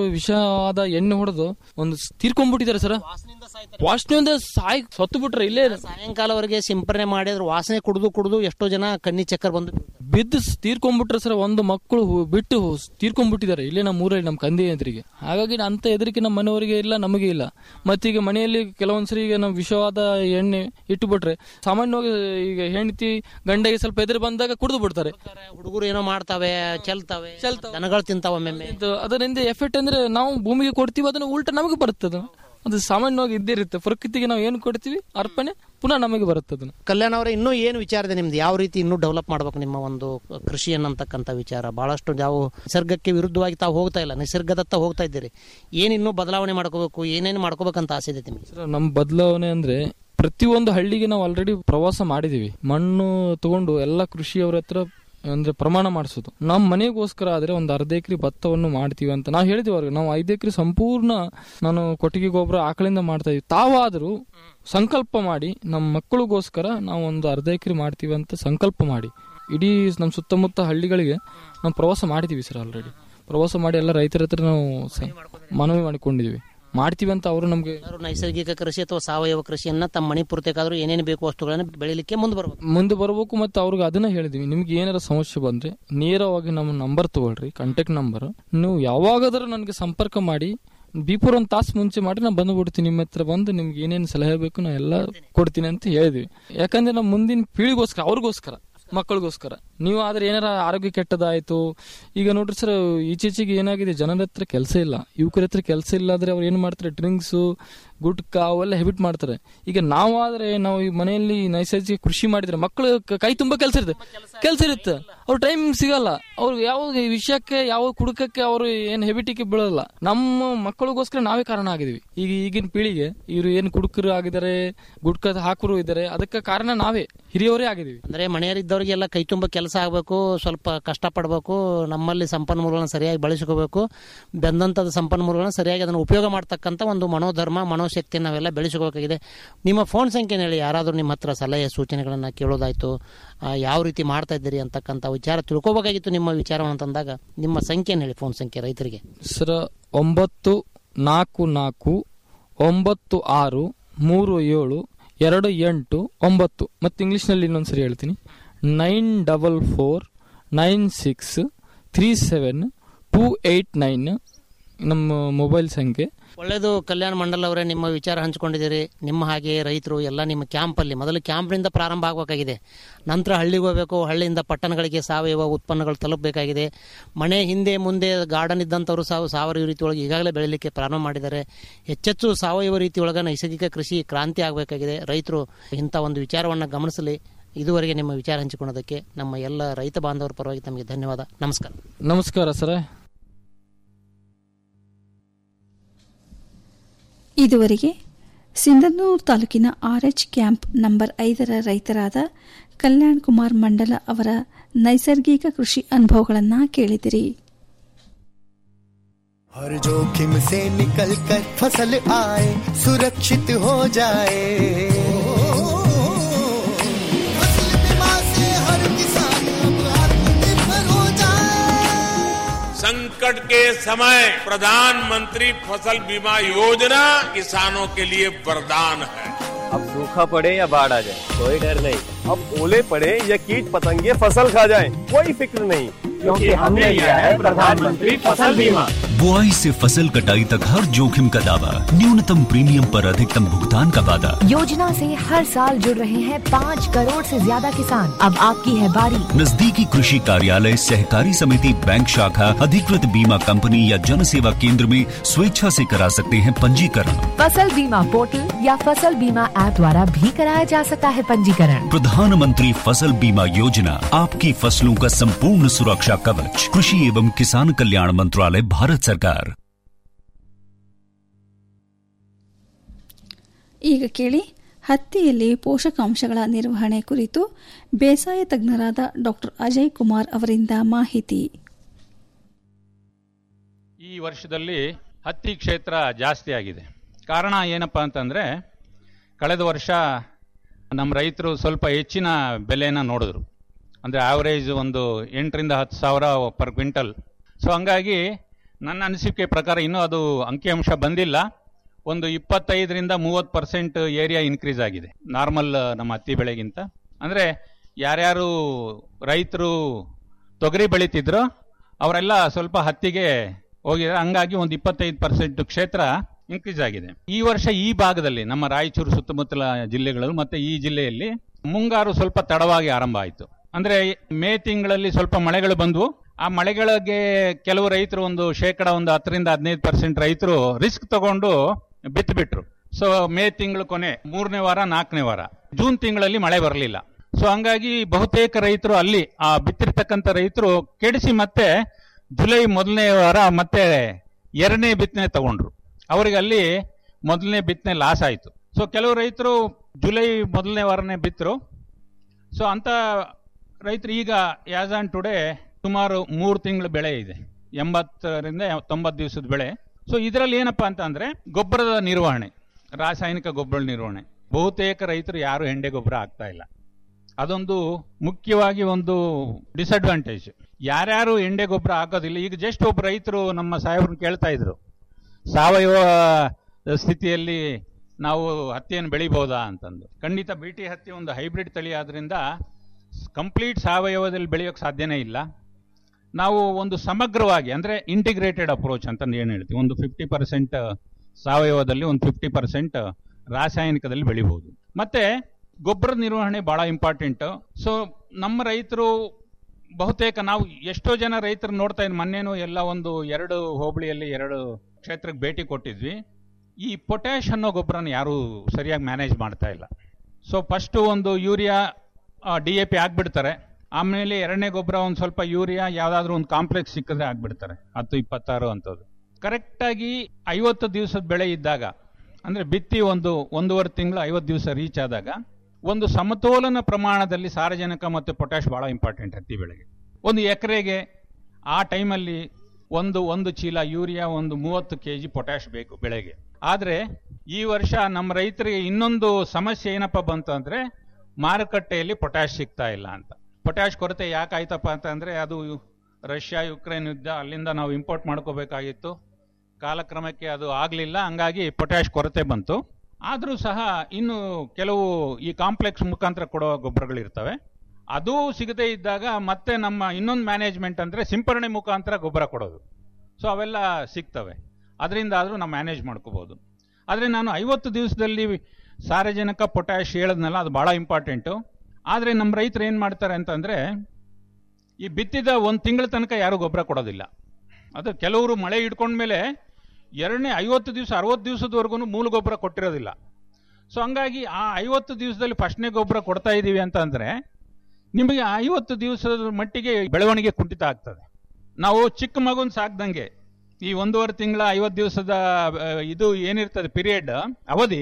ವಿಷವಾದ ಎಣ್ಣೆ ಹೊಡೆದು ಒಂದು ಸ್- ತೀರ್ಕೊಂಡ್ಬಿಟ್ಟಿದ್ದಾರೆ ಸರ್ ವಾಸನೆಯಿಂದ ಸಾಯ್ ಸತ್ತು ಬಿಟ್ರೆ ಇಲ್ಲೇ ಸಾಯಂಕಾಲವರೆಗೆ ಸಿಂಪರಣೆ ಮಾಡಿದ್ರೆ ವಾಸನೆ ಕುಡಿದು ಕುಡಿದು ಎಷ್ಟೋ ಜನ ಕಣ್ಣಿ ಚಕ್ಕರ್ ಬಂದು ಬಿದ್ದು ಸ್- ತೀರ್ಕೊಂಡ್ಬಿಟ್ರೆ ಸರ್ ಒಂದು ಮಕ್ಕಳು ಹು- ಬಿಟ್ಟು ಹು- ತೀರ್ಕೊಂಡ್ಬಿಟ್ಟಿದ್ದಾರೆ ಇಲ್ಲೇ ನಮ್ಮ ಊರಲ್ಲಿ ನಮ್ಮ ಕಂದಿ ಎದುರಿಗೆ ಹಾಗಾಗಿ ಅಂತ ಹೆದರಿಕೆ ನಮ್ಮ ಮನೆಯವರಿಗೆ ಇಲ್ಲ ನಮಗೆ ಇಲ್ಲ ಮತ್ತೀಗ ಮನೆಯಲ್ಲಿ ಕೆಲವೊಂದ್ಸರಿ ಈಗ ನಾವು ವಿಷವಾದ ಎಣ್ಣೆ ಇಟ್ಟುಬಿಟ್ರೆ ಸಾಮಾನ್ಯವಾಗಿ ಈಗ ಹೆಂಡತಿ ಗಂಡಗೆ ಸ್ವಲ್ಪ ಎದುರು ಬಂದಾಗ ಕುಡಿದು ಬಿಡ್ತಾರೆ ಹುಡುಗರು ಏನೋ ಮಾಡ್ತಾವೆ ಚೆಲ್ತಾವೆ ಚೆಲ್ತಾವೆ. ದನಗಳು ತಿಂತಾವ ಒಮ್ಮೆ ಇದು ಅದರಿಂದ ಎಫೆಕ್ಟ್ ಅಂದ್ರೆ ನಾವು ಭೂಮಿಗೆ ಕೊಡ್ತೀವಿ ಅದನ್ನ ಉಲ್ಟ ನಮಗೆ ಬರುತ್ತೆ ಅದು ಅದು ಸಾಮಾನ್ಯವಾಗಿ ಇದ್ದೇ ಇರುತ್ತೆ ಪ್ರಕೃತಿಗೆ ನಾವು ಏನು ಕೊಡ್ತೀವಿ ಅರ್ಪಣೆ ಪುನಃ ನಮಗೆ ಬರುತ್ತೆ ಅದನ್ನ ಕಲ್ಯಾಣ ಅವರೇ ಇನ್ನೂ ಏನು ವಿಚಾರ ಇದೆ ನಿಮ್ದು ಯಾವ ರೀತಿ ಇನ್ನೂ ಡೆವಲಪ್ ಮಾಡ್ಬೇಕು ನಿಮ್ಮ ಒಂದು ಕೃಷಿ ಅನ್ನತಕ್ಕಂಥ ವಿಚಾರ ಬಹಳಷ್ಟು ನಾವು ನಿಸರ್ಗಕ್ಕೆ ವಿರುದ್ಧವಾಗಿ ತಾವು ಹೋಗ್ತಾ ಇಲ್ಲ ನಿಸರ್ಗದತ್ತ ಹೋಗ್ತಾ ಇದ್ದೀರಿ ಏನ್ ಇನ್ನೂ ಬದಲಾವಣೆ ಮಾಡ್ಕೋಬೇಕು ಏನೇನು ಮಾಡ್ಕೋಬೇಕಂತ ಆಸೆ ಇದೆ ನಿಮಗೆ ಸರ್, ನಮ್ಮ ಬದಲಾವಣೆ ಅಂದ್ರೆ ಪ್ರತಿಯೊಂದು ಹಳ್ಳಿಗೆ ನಾವು ಆಲ್ರೆಡಿ ಪ್ರವಾಸ ಮಾಡಿದೀವಿ ಮಣ್ಣು ತಗೊಂಡು ಎಲ್ಲ ಕೃಷಿಯವರ ಹತ್ರ ಅಂದ್ರೆ ಪ್ರಮಾಣ ಮಾಡಿಸೋದು ನಮ್ಮ ಮನೆಗೋಸ್ಕರ ಆದ್ರೆ ಒಂದು ಅರ್ಧ ಎಕರೆ ಭತ್ತವನ್ನು ಮಾಡ್ತೀವಿ ಅಂತ ನಾವು ಹೇಳಿದ್ವಿ ಅವ್ರಿಗೆ ನಾವು ಐದು ಎಕರೆ ಸಂಪೂರ್ಣ ನಾನು ಕೊಟ್ಟಿಗೆ ಗೊಬ್ಬರ ಆಕಳಿಂದ ಮಾಡ್ತಾ ಇದೀವಿ ತಾವಾದರೂ ಸಂಕಲ್ಪ ಮಾಡಿ ನಮ್ಮ ಮಕ್ಕಳಿಗೋಸ್ಕರ ನಾವು ಒಂದು ಅರ್ಧ ಎಕರೆ ಮಾಡ್ತೀವಿ ಅಂತ ಸಂಕಲ್ಪ ಮಾಡಿ ಇಡೀ ನಮ್ಮ ಸುತ್ತಮುತ್ತ ಹಳ್ಳಿಗಳಿಗೆ ನಾವು ಪ್ರವಾಸ ಮಾಡಿದೀವಿ ಸರ್ ಆಲ್ರೆಡಿ ಪ್ರವಾಸ ಮಾಡಿ ಎಲ್ಲ ರೈತರ ಹತ್ರ ನಾವು ಸ- ಮನವಿ ಮಾಡಿಕೊಂಡಿದೀವಿ ಮಾಡ್ತೀವಿ ಅಂತ ಅವರು ನಮಗೆ ಎಲ್ಲರೂ ನೈಸರ್ಗಿಕ ಕೃಷಿ ಅಥವಾ ಸಾವಯವ ಕೃಷಿಯನ್ನ ತಮ್ಮ ಮನೆ ಪೂರ್ತಿಗಾದ್ರೂ ಏನೇನು ಬೇಕು ವಸ್ತುಗಳನ್ನು ಬೆಳಿಲಿಕ್ಕೆ ಮುಂದೆ ಬರ್ಬೇಕು ಮುಂದೆ ಬರಬೇಕು ಮತ್ತೆ ಅವ್ರಿಗೆ ಅದನ್ನ ಹೇಳಿದೀವಿ ನಿಮ್ಗೆ ಏನಾರ ಸಮಸ್ಯೆ ಬಂದ್ರೆ ನೇರವಾಗಿ ನಮ್ಮ ನಂಬರ್ ತಗೊಳ್ರಿ ಕಾಂಟ್ಯಾಕ್ಟ್ ನಂಬರ್ ನೀವು ಯಾವಾಗಾದ್ರೂ ನನಗೆ ಸಂಪರ್ಕ ಮಾಡಿ ಬಿಫೋರ್ ಒಂದು ತಾಸು ಮುಂಚೆ ಮಾಡಿ ನಾನು ಬಂದ್ಬಿಡ್ತೀನಿ ನಿಮ್ಮ ಹತ್ರ ಬಂದು ನಿಮ್ಗೆ ಏನೇನು ಸಲಹೆ ಬೇಕು ನಾ ಎಲ್ಲ ಕೊಡ್ತೀನಿ ಅಂತ ಹೇಳಿದ್ವಿ ಯಾಕಂದ್ರೆ ನಮ್ಮ ಮುಂದಿನ ಪೀಳಿಗೋಸ್ಕರ ಅವ್ರಿಗೋಸ್ಕರ ಮಕ್ಕಳಿಗೋಸ್ಕರ ನೀವು ಆದ್ರೆ ಏನಾರ ಆರೋಗ್ಯ ಕೆಟ್ಟದಾಯ್ತು ಈಗ ನೋಡ್ರಿ ಸರ್ ಈಚೀಚೆಗೆ ಏನಾಗಿದೆ ಜನರ ಹತ್ರ ಕೆಲಸ ಇಲ್ಲ ಯುವಕರ ಹತ್ರ ಕೆಲಸ ಇಲ್ಲ ಆದ್ರೆ ಅವ್ರು ಏನ್ ಮಾಡ್ತಾರೆ ಡ್ರಿಂಕ್ಸ್ ಗುಟ್ಕಾ ಅವೆಲ್ಲ ಹೆಬಿಟ್ ಮಾಡ್ತಾರೆ ಈಗ ನಾವಾದ್ರೆ ನಾವು ಈ ಮನೆಯಲ್ಲಿ ನೈಸರ್ಗಿಕ ಕೃಷಿ ಮಾಡಿದ್ರೆ ಮಕ್ಕಳು ಕ- ಕೈ ತುಂಬಾ ಕೆಲಸ ಇರುತ್ತೆ ಕೆಲಸ ಇರುತ್ತೆ ಅವ್ರ ಟೈಮ್ ಸಿಗಲ್ಲ ಅವ್ರು ಯಾವ ವಿಷಯಕ್ಕೆ ಯಾವ ಕುಡುಕಕ್ಕೆ ಅವರು ಏನ್ ಹೆಬಿಟಿಗೆ ಬೀಳಲ್ಲ ನಮ್ಮ ಮಕ್ಕಳಿಗೋಸ್ಕರ ನಾವೇ ಕಾರಣ ಆಗಿದೀವಿ ಈಗ ಈಗಿನ ಪೀಳಿಗೆ ಇವರು ಏನ್ ಕುಡುಕರು ಆಗಿದ್ದಾರೆ ಗುಟ್ಕ ಹಾಕರು ಇದ್ದಾರೆ ಅದಕ್ಕೆ ಕಾರಣ ನಾವೇ ಹಿರಿಯವರೇ ಆಗಿದೀವಿ ಅಂದ್ರೆ ಮನೆಯಲ್ಲಿದ್ದವರಿಗೆಲ್ಲ ಕೈ ತುಂಬ ಕೆಲಸ ಆಗಬೇಕು ಸ್ವಲ್ಪ ಕಷ್ಟಪಡಬೇಕು ನಮ್ಮಲ್ಲಿ ಸಂಪನ್ಮೂಲಗಳನ್ನ ಸರಿಯಾಗಿ ಬಳಸ್ಕೋಬೇಕು ಬೆಂದಂಥದ್ದು ಸಂಪನ್ಮೂಲಗಳನ್ನ ಸರಿಯಾಗಿ ಅದನ್ನು ಉಪಯೋಗ ಮಾಡ್ತಕ್ಕಂಥ ಒಂದು ಮನೋಧರ್ಮ ಮನೋಶಕ್ತಿ ನಾವೆಲ್ಲ ಬೆಳೆಸ್ಕೋಬೇಕಾಗಿದೆ ನಿಮ್ಮ ಫೋನ್ ಸಂಖ್ಯೆ ಹೇಳಿ ಯಾರಾದರೂ ನಿಮ್ಮ ಹತ್ರ ಸಲಹೆ ಸೂಚನೆಗಳನ್ನು ಕೇಳೋದಾಯ್ತು ಆ, ಯಾವ ರೀತಿ ಮಾಡ್ತಾ ಇದ್ದೀರಿ ಅಂತಕ್ಕಂಥ ವಿಚಾರ ತಿಳ್ಕೊಬೇಕಾಗಿತ್ತು ನಿಮ್ಮ ವಿಚಾರವನ್ನು ತಂದಾಗ ನಿಮ್ಮ ಸಂಖ್ಯೆನ ಹೇಳಿ ಫೋನ್ ಸಂಖ್ಯೆ ರೈತರಿಗೆ ಸರ ಒಂಬತ್ತು ನಾಲ್ಕು ನಾಲ್ಕು ಒಂಬತ್ತು ಆರು ಮೂರು ಏಳು ಎರಡು ಎಂಟು ಒಂಬತ್ತು ಮತ್ತು ಇಂಗ್ಲೀಷ್ನಲ್ಲಿ ಇನ್ನೊಂದ್ಸರಿ ಹೇಳ್ತೀನಿ nine double four nine six three seven two eight nine ನಮ್ಮ ಮೊಬೈಲ್ ಸಂಖ್ಯೆ ಒಳ್ಳೆಯದು ಕಲ್ಯಾಣ ಮಂಡಲ್ ಅವರೇ ನಿಮ್ಮ ವಿಚಾರ ಹಂಚ್ಕೊಂಡಿದ್ದೀರಿ ನಿಮ್ಮ ಹಾಗೆ ರೈತರು ಎಲ್ಲ ನಿಮ್ಮ ಕ್ಯಾಂಪಲ್ಲಿ ಮೊದಲು ಕ್ಯಾಂಪ್ನಿಂದ ಪ್ರಾರಂಭ ಆಗಬೇಕಾಗಿದೆ ನಂತರ ಹಳ್ಳಿಗೆ ಹೋಗಬೇಕು ಹಳ್ಳಿಯಿಂದ ಪಟ್ಟಣಗಳಿಗೆ ಸಾವಯವ ಉತ್ಪನ್ನಗಳು ತಲುಪಬೇಕಾಗಿದೆ ಮನೆ ಹಿಂದೆ ಮುಂದೆ ಗಾರ್ಡನ್ ಇದ್ದಂಥವ್ರು ಸಾವು ಸಾವಯವ ರೀತಿ ಒಳಗೆ ಈಗಾಗಲೇ ಬೆಳೀಲಿಕ್ಕೆ ಪ್ರಾರಂಭ ಮಾಡಿದ್ದಾರೆ ಹೆಚ್ಚೆಚ್ಚು ಸಾವಯವ ರೀತಿ ಒಳಗೆ ನೈಸರ್ಗಿಕ ಕೃಷಿ ಕ್ರಾಂತಿ ಆಗಬೇಕಾಗಿದೆ ರೈತರು ಇಂಥ ಒಂದು ವಿಚಾರವನ್ನು ಗಮನಿಸಲಿ ಇದುವರೆಗೆ ನಿಮ್ಮ ವಿಚಾರ ಹಂಚಿಕೊಳ್ಳೋದಕ್ಕೆ ನಮ್ಮ ಎಲ್ಲ ರೈತ ಬಾಂಧವರ ಪರವಾಗಿ ತಮಗೆ ಧನ್ಯವಾದ ನಮಸ್ಕಾರ ನಮಸ್ಕಾರ ಸರ ಇದುವರೆಗೆ ಸಿಂಧನೂರು ತಾಲೂಕಿನ ಆರ್ಎಚ್ ಕ್ಯಾಂಪ್ ನಂಬರ್ ಐದರ ರೈತರಾದ ಕಲ್ಯಾಣ್ ಕುಮಾರ್ ಮಂಡಲ ಅವರ ನೈಸರ್ಗಿಕ ಕೃಷಿ ಅನುಭವಗಳನ್ನು ಕೇಳಿದಿರಿ हर जोखिम से निकल कर फसल आए सुरक्षित हो जाए फसल बीमा से हर किसान अब आत्मनिर्भर हो जाए संकट के समय प्रधानमंत्री फसल बीमा योजना किसानों के लिए वरदान है अब सूखा पड़े या बाढ़ आ जाए कोई डर नहीं अब ओले पड़े या कीट पतंगे फसल खा जाए कोई फिक्र नहीं क्योंकि हमने लिया है प्रधानमंत्री फसल बीमा बुआई से फसल कटाई तक हर जोखिम का दावा न्यूनतम प्रीमियम पर अधिकतम भुगतान का वादा योजना से हर साल जुड़ रहे हैं पाँच करोड़ से ज्यादा किसान अब आपकी है बारी नजदीकी कृषि कार्यालय सहकारी समिति बैंक शाखा अधिकृत बीमा कंपनी या जन सेवा केंद्र में स्वेच्छा से करा सकते हैं पंजीकरण फसल बीमा पोर्टल या फसल बीमा ऐप द्वारा भी कराया जा सकता है पंजीकरण प्रधानमंत्री फसल बीमा योजना आपकी फसलों का संपूर्ण सुरक्षा कवच कृषि एवं किसान कल्याण मंत्रालय भारत सरकार ಈಗ ಕೇಳಿ ಹತ್ತಿಯಲ್ಲಿ ಪೋಷಕಾಂಶಗಳ ನಿರ್ವಹಣೆ ಕುರಿತು ಬೇಸಾಯ ತಜ್ಞರಾದ ಡಾಕ್ಟರ್ ಅಜಯ್ ಕುಮಾರ್ ಅವರಿಂದ ಮಾಹಿತಿ ಈ ವರ್ಷದಲ್ಲಿ ಹತ್ತಿ ಕ್ಷೇತ್ರ ಜಾಸ್ತಿ ಆಗಿದೆ ಕಾರಣ ಏನಪ್ಪ ಅಂತಂದರೆ ಕಳೆದ ವರ್ಷ ನಮ್ಮ ರೈತರು ಸ್ವಲ್ಪ ಹೆಚ್ಚಿನ ಬೆಲೆನ ನೋಡಿದ್ರು ಅಂದರೆ ಆವರೇಜ್ ಒಂದು ಎಂಟರಿಂದ ಹತ್ತು ಸಾವಿರ ಪರ್ ಕ್ವಿಂಟಲ್ ಸೊ ಹಂಗಾಗಿ ನನ್ನ ಅನಿಸಿಕೆ ಪ್ರಕಾರ ಇನ್ನೂ ಅದು ಅಂಕಿಅಂಶ ಬಂದಿಲ್ಲ ಒಂದು ಇಪ್ಪತ್ತೈದರಿಂದ ಮೂವತ್ತು ಪರ್ಸೆಂಟ್ ಏರಿಯಾ ಇನ್ಕ್ರೀಸ್ ಆಗಿದೆ ನಾರ್ಮಲ್ ನಮ್ಮ ಹತ್ತಿ ಬೆಳೆಗಿಂತ ಅಂದರೆ ಯಾರ್ಯಾರು ರೈತರು ತೊಗರಿ ಬೆಳೀತಿದ್ರು ಅವರೆಲ್ಲ ಸ್ವಲ್ಪ ಹತ್ತಿಗೆ ಹೋಗಿದ್ದಾರೆ ಹಂಗಾಗಿ ಒಂದು ಇಪ್ಪತ್ತೈದು ಪರ್ಸೆಂಟ್ ಕ್ಷೇತ್ರ ಇನ್ಕ್ರೀಸ್ ಆಗಿದೆ ಈ ವರ್ಷ ಈ ಭಾಗದಲ್ಲಿ ನಮ್ಮ ರಾಯಚೂರು ಸುತ್ತಮುತ್ತಲ ಜಿಲ್ಲೆಗಳಲ್ಲಿ ಮತ್ತೆ ಈ ಜಿಲ್ಲೆಯಲ್ಲಿ ಮುಂಗಾರು ಸ್ವಲ್ಪ ತಡವಾಗಿ ಆರಂಭ ಆಯಿತು ಅಂದ್ರೆ ಮೇ ತಿಂಗಳಲ್ಲಿ ಸ್ವಲ್ಪ ಮಳೆಗಳು ಬಂದವು ಆ ಮಳೆಗಳಿಗೆ ಕೆಲವು ರೈತರು ಒಂದು ಶೇಕಡ ಒಂದು ಹತ್ತರಿಂದ ಹದಿನೈದು ಪರ್ಸೆಂಟ್ ರೈತರು ರಿಸ್ಕ್ ತಗೊಂಡು ಬಿತ್ತುಬಿಟ್ರು ಸೊ ಮೇ ತಿಂಗಳು ಕೊನೆ ಮೂರನೇ ವಾರ ನಾಲ್ಕನೇ ವಾರ ಜೂನ್ ತಿಂಗಳಲ್ಲಿ ಮಳೆ ಬರಲಿಲ್ಲ ಸೊ ಹಂಗಾಗಿ ಬಹುತೇಕ ರೈತರು ಅಲ್ಲಿ ಆ ಬಿತ್ತಿರ್ತಕ್ಕಂಥ ರೈತರು ಕೆಡಿಸಿ ಮತ್ತೆ ಜುಲೈ ಮೊದಲನೇ ವಾರ ಮತ್ತೆ ಎರಡನೇ ಬಿತ್ತನೆ ತಗೊಂಡ್ರು ಅವರಿಗೆ ಅಲ್ಲಿ ಮೊದಲನೇ ಬಿತ್ತನೆ ಲಾಸ್ ಆಯಿತು ಸೊ ಕೆಲವು ರೈತರು ಜುಲೈ ಮೊದಲನೇ ವಾರನೇ ಬಿತ್ತರು ಸೊ ಅಂತ ರೈತರು ಈಗ ಯಾಸ್ ಆನ್ ಟುಡೇ ಸುಮಾರು ಮೂರು ತಿಂಗಳ ಬೆಳೆ ಇದೆ ಎಂಬತ್ತರಿಂದ ತೊಂಬತ್ತು ದಿವಸದ ಬೆಳೆ ಸೊ ಇದರಲ್ಲಿ ಏನಪ್ಪಾ ಅಂತ ಅಂದ್ರೆ ಗೊಬ್ಬರದ ನಿರ್ವಹಣೆ ರಾಸಾಯನಿಕ ಗೊಬ್ಬರ ನಿರ್ವಹಣೆ ಬಹುತೇಕ ರೈತರು ಯಾರು ಹೆಂಡೆ ಗೊಬ್ಬರ ಆಗ್ತಾ ಇಲ್ಲ ಅದೊಂದು ಮುಖ್ಯವಾಗಿ ಒಂದು ಡಿಸಡ್ವಾಂಟೇಜ್ ಯಾರ್ಯಾರು ಎಂಡೆ ಗೊಬ್ಬರ ಹಾಕೋದಿಲ್ಲ ಈಗ ಜಸ್ಟ್ ಒಬ್ಬ ರೈತರು ನಮ್ಮ ಸಾಹೇಬ್ರನ್ನ ಕೇಳ್ತಾ ಇದ್ರು ಸಾವಯವ ಸ್ಥಿತಿಯಲ್ಲಿ ನಾವು ಹತ್ತಿಯನ್ನು ಬೆಳಿಬಹುದಾ ಅಂತಂದು ಖಂಡಿತ ಬಿ ಟಿ ಹತ್ತಿ ಒಂದು ಹೈಬ್ರಿಡ್ ತಳಿ ಆದ್ರಿಂದ ಕಂಪ್ಲೀಟ್ ಸಾವಯವದಲ್ಲಿ ಬೆಳೆಯೋಕೆ ಸಾಧ್ಯನೇ ಇಲ್ಲ ನಾವು ಒಂದು ಸಮಗ್ರವಾಗಿ ಅಂದ್ರೆ ಇಂಟಿಗ್ರೇಟೆಡ್ ಅಪ್ರೋಚ್ ಅಂತ ಏನು ಹೇಳ್ತೀವಿ ಒಂದು ಫಿಫ್ಟಿ ಪರ್ಸೆಂಟ್ ಸಾವಯವದಲ್ಲಿ ಒಂದು ಫಿಫ್ಟಿ ಪರ್ಸೆಂಟ್ ರಾಸಾಯನಿಕದಲ್ಲಿ ಬೆಳಿಬಹುದು ಮತ್ತೆ ಗೊಬ್ಬರದ ನಿರ್ವಹಣೆ ಬಹಳ ಇಂಪಾರ್ಟೆಂಟ್ ಸೊ ನಮ್ಮ ರೈತರು ಬಹುತೇಕ ನಾವು ಎಷ್ಟೋ ಜನ ರೈತರು ನೋಡ್ತಾ ಇದ್ವಿ ಮೊನ್ನೆನೂ ಎಲ್ಲ ಒಂದು ಎರಡು ಹೋಬಳಿಯಲ್ಲಿ ಎರಡು ಕ್ಷೇತ್ರಕ್ಕೆ ಭೇಟಿ ಕೊಟ್ಟಿದ್ವಿ ಈ ಪೊಟ್ಯಾಶ್ ಅನ್ನೋ ಗೊಬ್ಬರನ ಯಾರು ಸರಿಯಾಗಿ ಮ್ಯಾನೇಜ್ ಮಾಡ್ತಾ ಇಲ್ಲ ಸೊ ಫಸ್ಟ್ ಒಂದು ಯೂರಿಯಾ ಡಿ ಎ ಪಿ ಹಾಕ್ಬಿಡ್ತಾರೆ ಆಮೇಲೆ ಎರಡನೇ ಗೊಬ್ಬರ ಒಂದು ಸ್ವಲ್ಪ ಯೂರಿಯಾ ಯಾವ್ದಾದ್ರು ಒಂದು ಕಾಂಪ್ಲೆಕ್ಸ್ ಸಿಕ್ಕಿದ್ರೆ ಹಾಕ್ಬಿಡ್ತಾರೆ ಹತ್ತು ಇಪ್ಪತ್ತಾರು ಅಂತದ್ದು ಕರೆಕ್ಟಾಗಿ ಐವತ್ತು ದಿವಸದ ಬೆಳೆ ಇದ್ದಾಗ ಅಂದ್ರೆ ಬಿತ್ತಿ ಒಂದು ಒಂದೂವರೆ ತಿಂಗಳು ಐವತ್ತು ದಿವಸ ರೀಚ್ ಆದಾಗ ಒಂದು ಸಮತೋಲನ ಪ್ರಮಾಣದಲ್ಲಿ ಸಾರಜನಕ ಮತ್ತು ಪೊಟ್ಯಾಶ್ ಬಹಳ ಇಂಪಾರ್ಟೆಂಟ್ ಹತ್ತಿ ಬೆಳೆಗೆ ಒಂದು ಎಕರೆಗೆ ಆ ಟೈಮಲ್ಲಿ ಒಂದು ಒಂದು ಚೀಲ ಯೂರಿಯಾ ಒಂದು ಮೂವತ್ತು ಕೆ ಜಿ ಪೊಟ್ಯಾಶ್ ಬೇಕು ಬೆಳೆಗೆ ಆದರೆ ಈ ವರ್ಷ ನಮ್ಮ ರೈತರಿಗೆ ಇನ್ನೊಂದು ಸಮಸ್ಯೆ ಏನಪ್ಪ ಬಂತು ಅಂದ್ರೆ ಮಾರುಕಟ್ಟೆಯಲ್ಲಿ ಪೊಟ್ಯಾಶ್ ಸಿಗ್ತಾ ಇಲ್ಲ ಅಂತ ಪೊಟ್ಯಾಶ್ ಕೊರತೆ ಯಾಕಾಯ್ತಪ್ಪ ಅಂತಂದ್ರೆ ಅದು ರಷ್ಯಾ ಯುಕ್ರೇನ್ ಯುದ್ಧ ಅಲ್ಲಿಂದ ನಾವು ಇಂಪೋರ್ಟ್ ಮಾಡ್ಕೋಬೇಕಾಗಿತ್ತು ಕಾಲಕ್ರಮಕ್ಕೆ ಅದು ಆಗಲಿಲ್ಲ ಹಂಗಾಗಿ ಪೊಟ್ಯಾಶ್ ಕೊರತೆ ಬಂತು ಆದರೂ ಸಹ ಇನ್ನು ಕೆಲವು ಈ ಕಾಂಪ್ಲೆಕ್ಸ್ ಮುಖಾಂತರ ಕೊಡೋ ಗೊಬ್ಬರಗಳಿರ್ತವೆ ಅದು ಸಿಗದೇ ಇದ್ದಾಗ ಮತ್ತೆ ನಮ್ಮ ಇನ್ನೊಂದು ಮ್ಯಾನೇಜ್ಮೆಂಟ್ ಅಂದ್ರೆ ಸಿಂಪರಣೆ ಮುಖಾಂತರ ಗೊಬ್ಬರ ಕೊಡೋದು ಸೊ ಅವೆಲ್ಲ ಸಿಗ್ತವೆ ಅದರಿಂದ ಆದರೂ ನಾವು ಮ್ಯಾನೇಜ್ ಮಾಡ್ಕೋಬಹುದು ಆದರೆ ನಾನು ಐವತ್ತು ದಿವಸದಲ್ಲಿ ಸಾರಜನಕ ಪೊಟ್ಯಾಶ್ ಹೇಳದ್ನಲ್ಲ ಅದು ಬಹಳ ಇಂಪಾರ್ಟೆಂಟು ಆದರೆ ನಮ್ಮ ರೈತರು ಏನು ಮಾಡ್ತಾರೆ ಅಂತಂದ್ರೆ ಈ ಬಿತ್ತಿದ ಒಂದು ತಿಂಗಳ ತನಕ ಯಾರು ಗೊಬ್ಬರ ಕೊಡೋದಿಲ್ಲ ಅದು ಕೆಲವರು ಮಳೆ ಹಿಡ್ಕೊಂಡ್ಮೇಲೆ ಎರಡನೇ ಐವತ್ತು ದಿವಸ ಅರವತ್ತು ದಿವಸದವರೆಗೂ ಮೂಲ ಗೊಬ್ಬರ ಕೊಟ್ಟಿರೋದಿಲ್ಲ ಸೊ ಹಂಗಾಗಿ ಆ ಐವತ್ತು ದಿವಸದಲ್ಲಿ ಫಸ್ಟ್ನೇ ಗೊಬ್ಬರ ಕೊಡ್ತಾ ಇದ್ದೀವಿ ಅಂತ ಅಂದ್ರೆ ನಿಮಗೆ ಆ ಐವತ್ತು ದಿವಸದ ಮಟ್ಟಿಗೆ ಬೆಳವಣಿಗೆ ಕುಂಠಿತ ಆಗ್ತದೆ ನಾವು ಚಿಕ್ಕ ಮಗುನ್ ಸಾಕ್ದಂಗೆ ಈ ಒಂದೂವರೆ ತಿಂಗಳ ಐವತ್ತು ದಿವಸದ ಆ, ಇದು ಏನಿರ್ತದೆ ಪೀರಿಯಡ್ ಅವಧಿ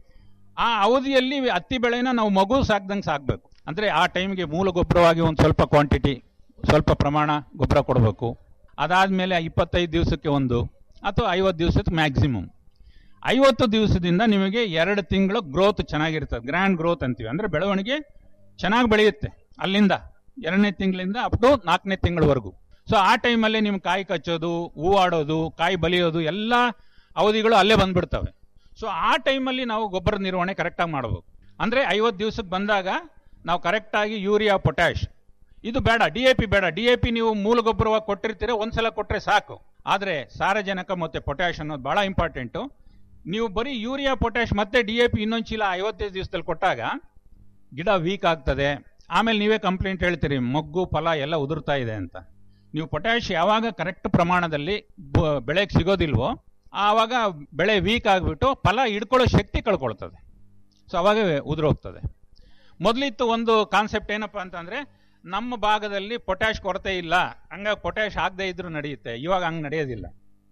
ಆ ಅವಧಿಯಲ್ಲಿ ಹತ್ತಿ ಬೆಳೆನ ನಾವು ಮಗು ಸಾಕ್ದಂಗೆ ಸಾಕ್ಬೇಕು ಅಂದ್ರೆ ಆ ಟೈಮ್ಗೆ ಮೂಲ ಗೊಬ್ಬರವಾಗಿ ಒಂದು ಸ್ವಲ್ಪ ಕ್ವಾಂಟಿಟಿ ಸ್ವಲ್ಪ ಪ್ರಮಾಣ ಗೊಬ್ಬರ ಕೊಡಬೇಕು ಅದಾದ್ಮೇಲೆ ಇಪ್ಪತ್ತೈದು ದಿವಸಕ್ಕೆ ಒಂದು ಅಥವಾ ಐವತ್ತು ದಿವಸಕ್ಕೆ ಮ್ಯಾಕ್ಸಿಮಮ್ ಐವತ್ತು ದಿವಸದಿಂದ ನಿಮಗೆ ಎರಡು ತಿಂಗಳು ಗ್ರೋತ್ ಚೆನ್ನಾಗಿರ್ತದೆ ಗ್ರ್ಯಾಂಡ್ ಗ್ರೋತ್ ಅಂತೀವಿ ಅಂದ್ರೆ ಬೆಳವಣಿಗೆ ಚೆನ್ನಾಗಿ ಬೆಳೆಯುತ್ತೆ ಅಲ್ಲಿಂದ ಎರಡನೇ ತಿಂಗಳಿಂದ ಅಪ್ ಟು ನಾಲ್ಕನೇ ತಿಂಗಳವರೆಗೂ ಸೊ ಆ ಟೈಮಲ್ಲಿ ನಿಮ್ ಕಾಯಿ ಕಚ್ಚೋದು ಹೂವಾಡೋದು ಕಾಯಿ ಬಲಿಯೋದು ಎಲ್ಲ ಅವಧಿಗಳು ಅಲ್ಲೇ ಬಂದ್ಬಿಡ್ತವೆ ಸೊ ಆ ಟೈಮಲ್ಲಿ ನಾವು ಗೊಬ್ಬರ ನಿರ್ವಹಣೆ ಕರೆಕ್ಟಾಗಿ ಮಾಡಬೇಕು ಅಂದ್ರೆ ಐವತ್ತು ದಿವಸಕ್ಕೆ ಬಂದಾಗ ನಾವು ಕರೆಕ್ಟಾಗಿ ಯೂರಿಯಾ ಪೊಟ್ಯಾಶ್ ಇದು ಬೇಡ ಡಿ ಎ ಪಿ ಬೇಡ ಡಿ ಎ ಪಿ ನೀವು ಮೂಲ ಗೊಬ್ಬರವಾಗಿ ಕೊಟ್ಟಿರ್ತೀರ ಒಂದ್ಸಲ ಕೊಟ್ರೆ ಸಾಕು ಆದ್ರೆ ಸಾರಜನಕ ಮತ್ತೆ ಪೊಟ್ಯಾಶ್ ಅನ್ನೋದು ಬಹಳ ಇಂಪಾರ್ಟೆಂಟು ನೀವು ಬರೀ ಯೂರಿಯಾ ಪೊಟ್ಯಾಶ್ ಮತ್ತೆ ಡಿ ಎ ಪಿ ಇನ್ನೊಂದು ಚೀಲ ಐವತ್ತೈದು ದಿವಸದಲ್ಲಿ ಕೊಟ್ಟಾಗ ಗಿಡ ವೀಕ್ ಆಗ್ತದೆ ಆಮೇಲೆ ನೀವೇ ಕಂಪ್ಲೇಂಟ್ ಹೇಳ್ತೀರಿ ಮೊಗ್ಗು ಫಲ ಎಲ್ಲ ಉದುರ್ತಾ ಇದೆ ಅಂತ ನೀವು ಪೊಟ್ಯಾಶ್ ಯಾವಾಗ ಕರೆಕ್ಟ್ ಪ್ರಮಾಣದಲ್ಲಿ ಬ- ಬೆಳೆಗೆ ಸಿಗೋದಿಲ್ವೋ ಆವಾಗ ಬೆಳೆ ವೀಕ್ ಆಗಿಬಿಟ್ಟು ಫಲ ಹಿಡ್ಕೊಳ್ಳೋ ಶಕ್ತಿ ಕಳ್ಕೊಳ್ತದೆ ಸೊ ಅವಾಗ ಉದುರೋಗ್ತದೆ ಮೊದಲಿತ್ತು ಒಂದು ಕಾನ್ಸೆಪ್ಟ್ ಏನಪ್ಪಾ ಅಂತಂದ್ರೆ ನಮ್ಮ ಭಾಗದಲ್ಲಿ ಪೊಟ್ಯಾಶ್ ಕೊರತೆ ಇಲ್ಲ ಹಂಗಾಗಿ ಪೊಟ್ಯಾಶ್ ಆಗದೆ ಇದ್ರೂ ನಡೆಯುತ್ತೆ ಇವಾಗ ಹಂಗೆ ನಡೆಯೋದಿಲ್ಲ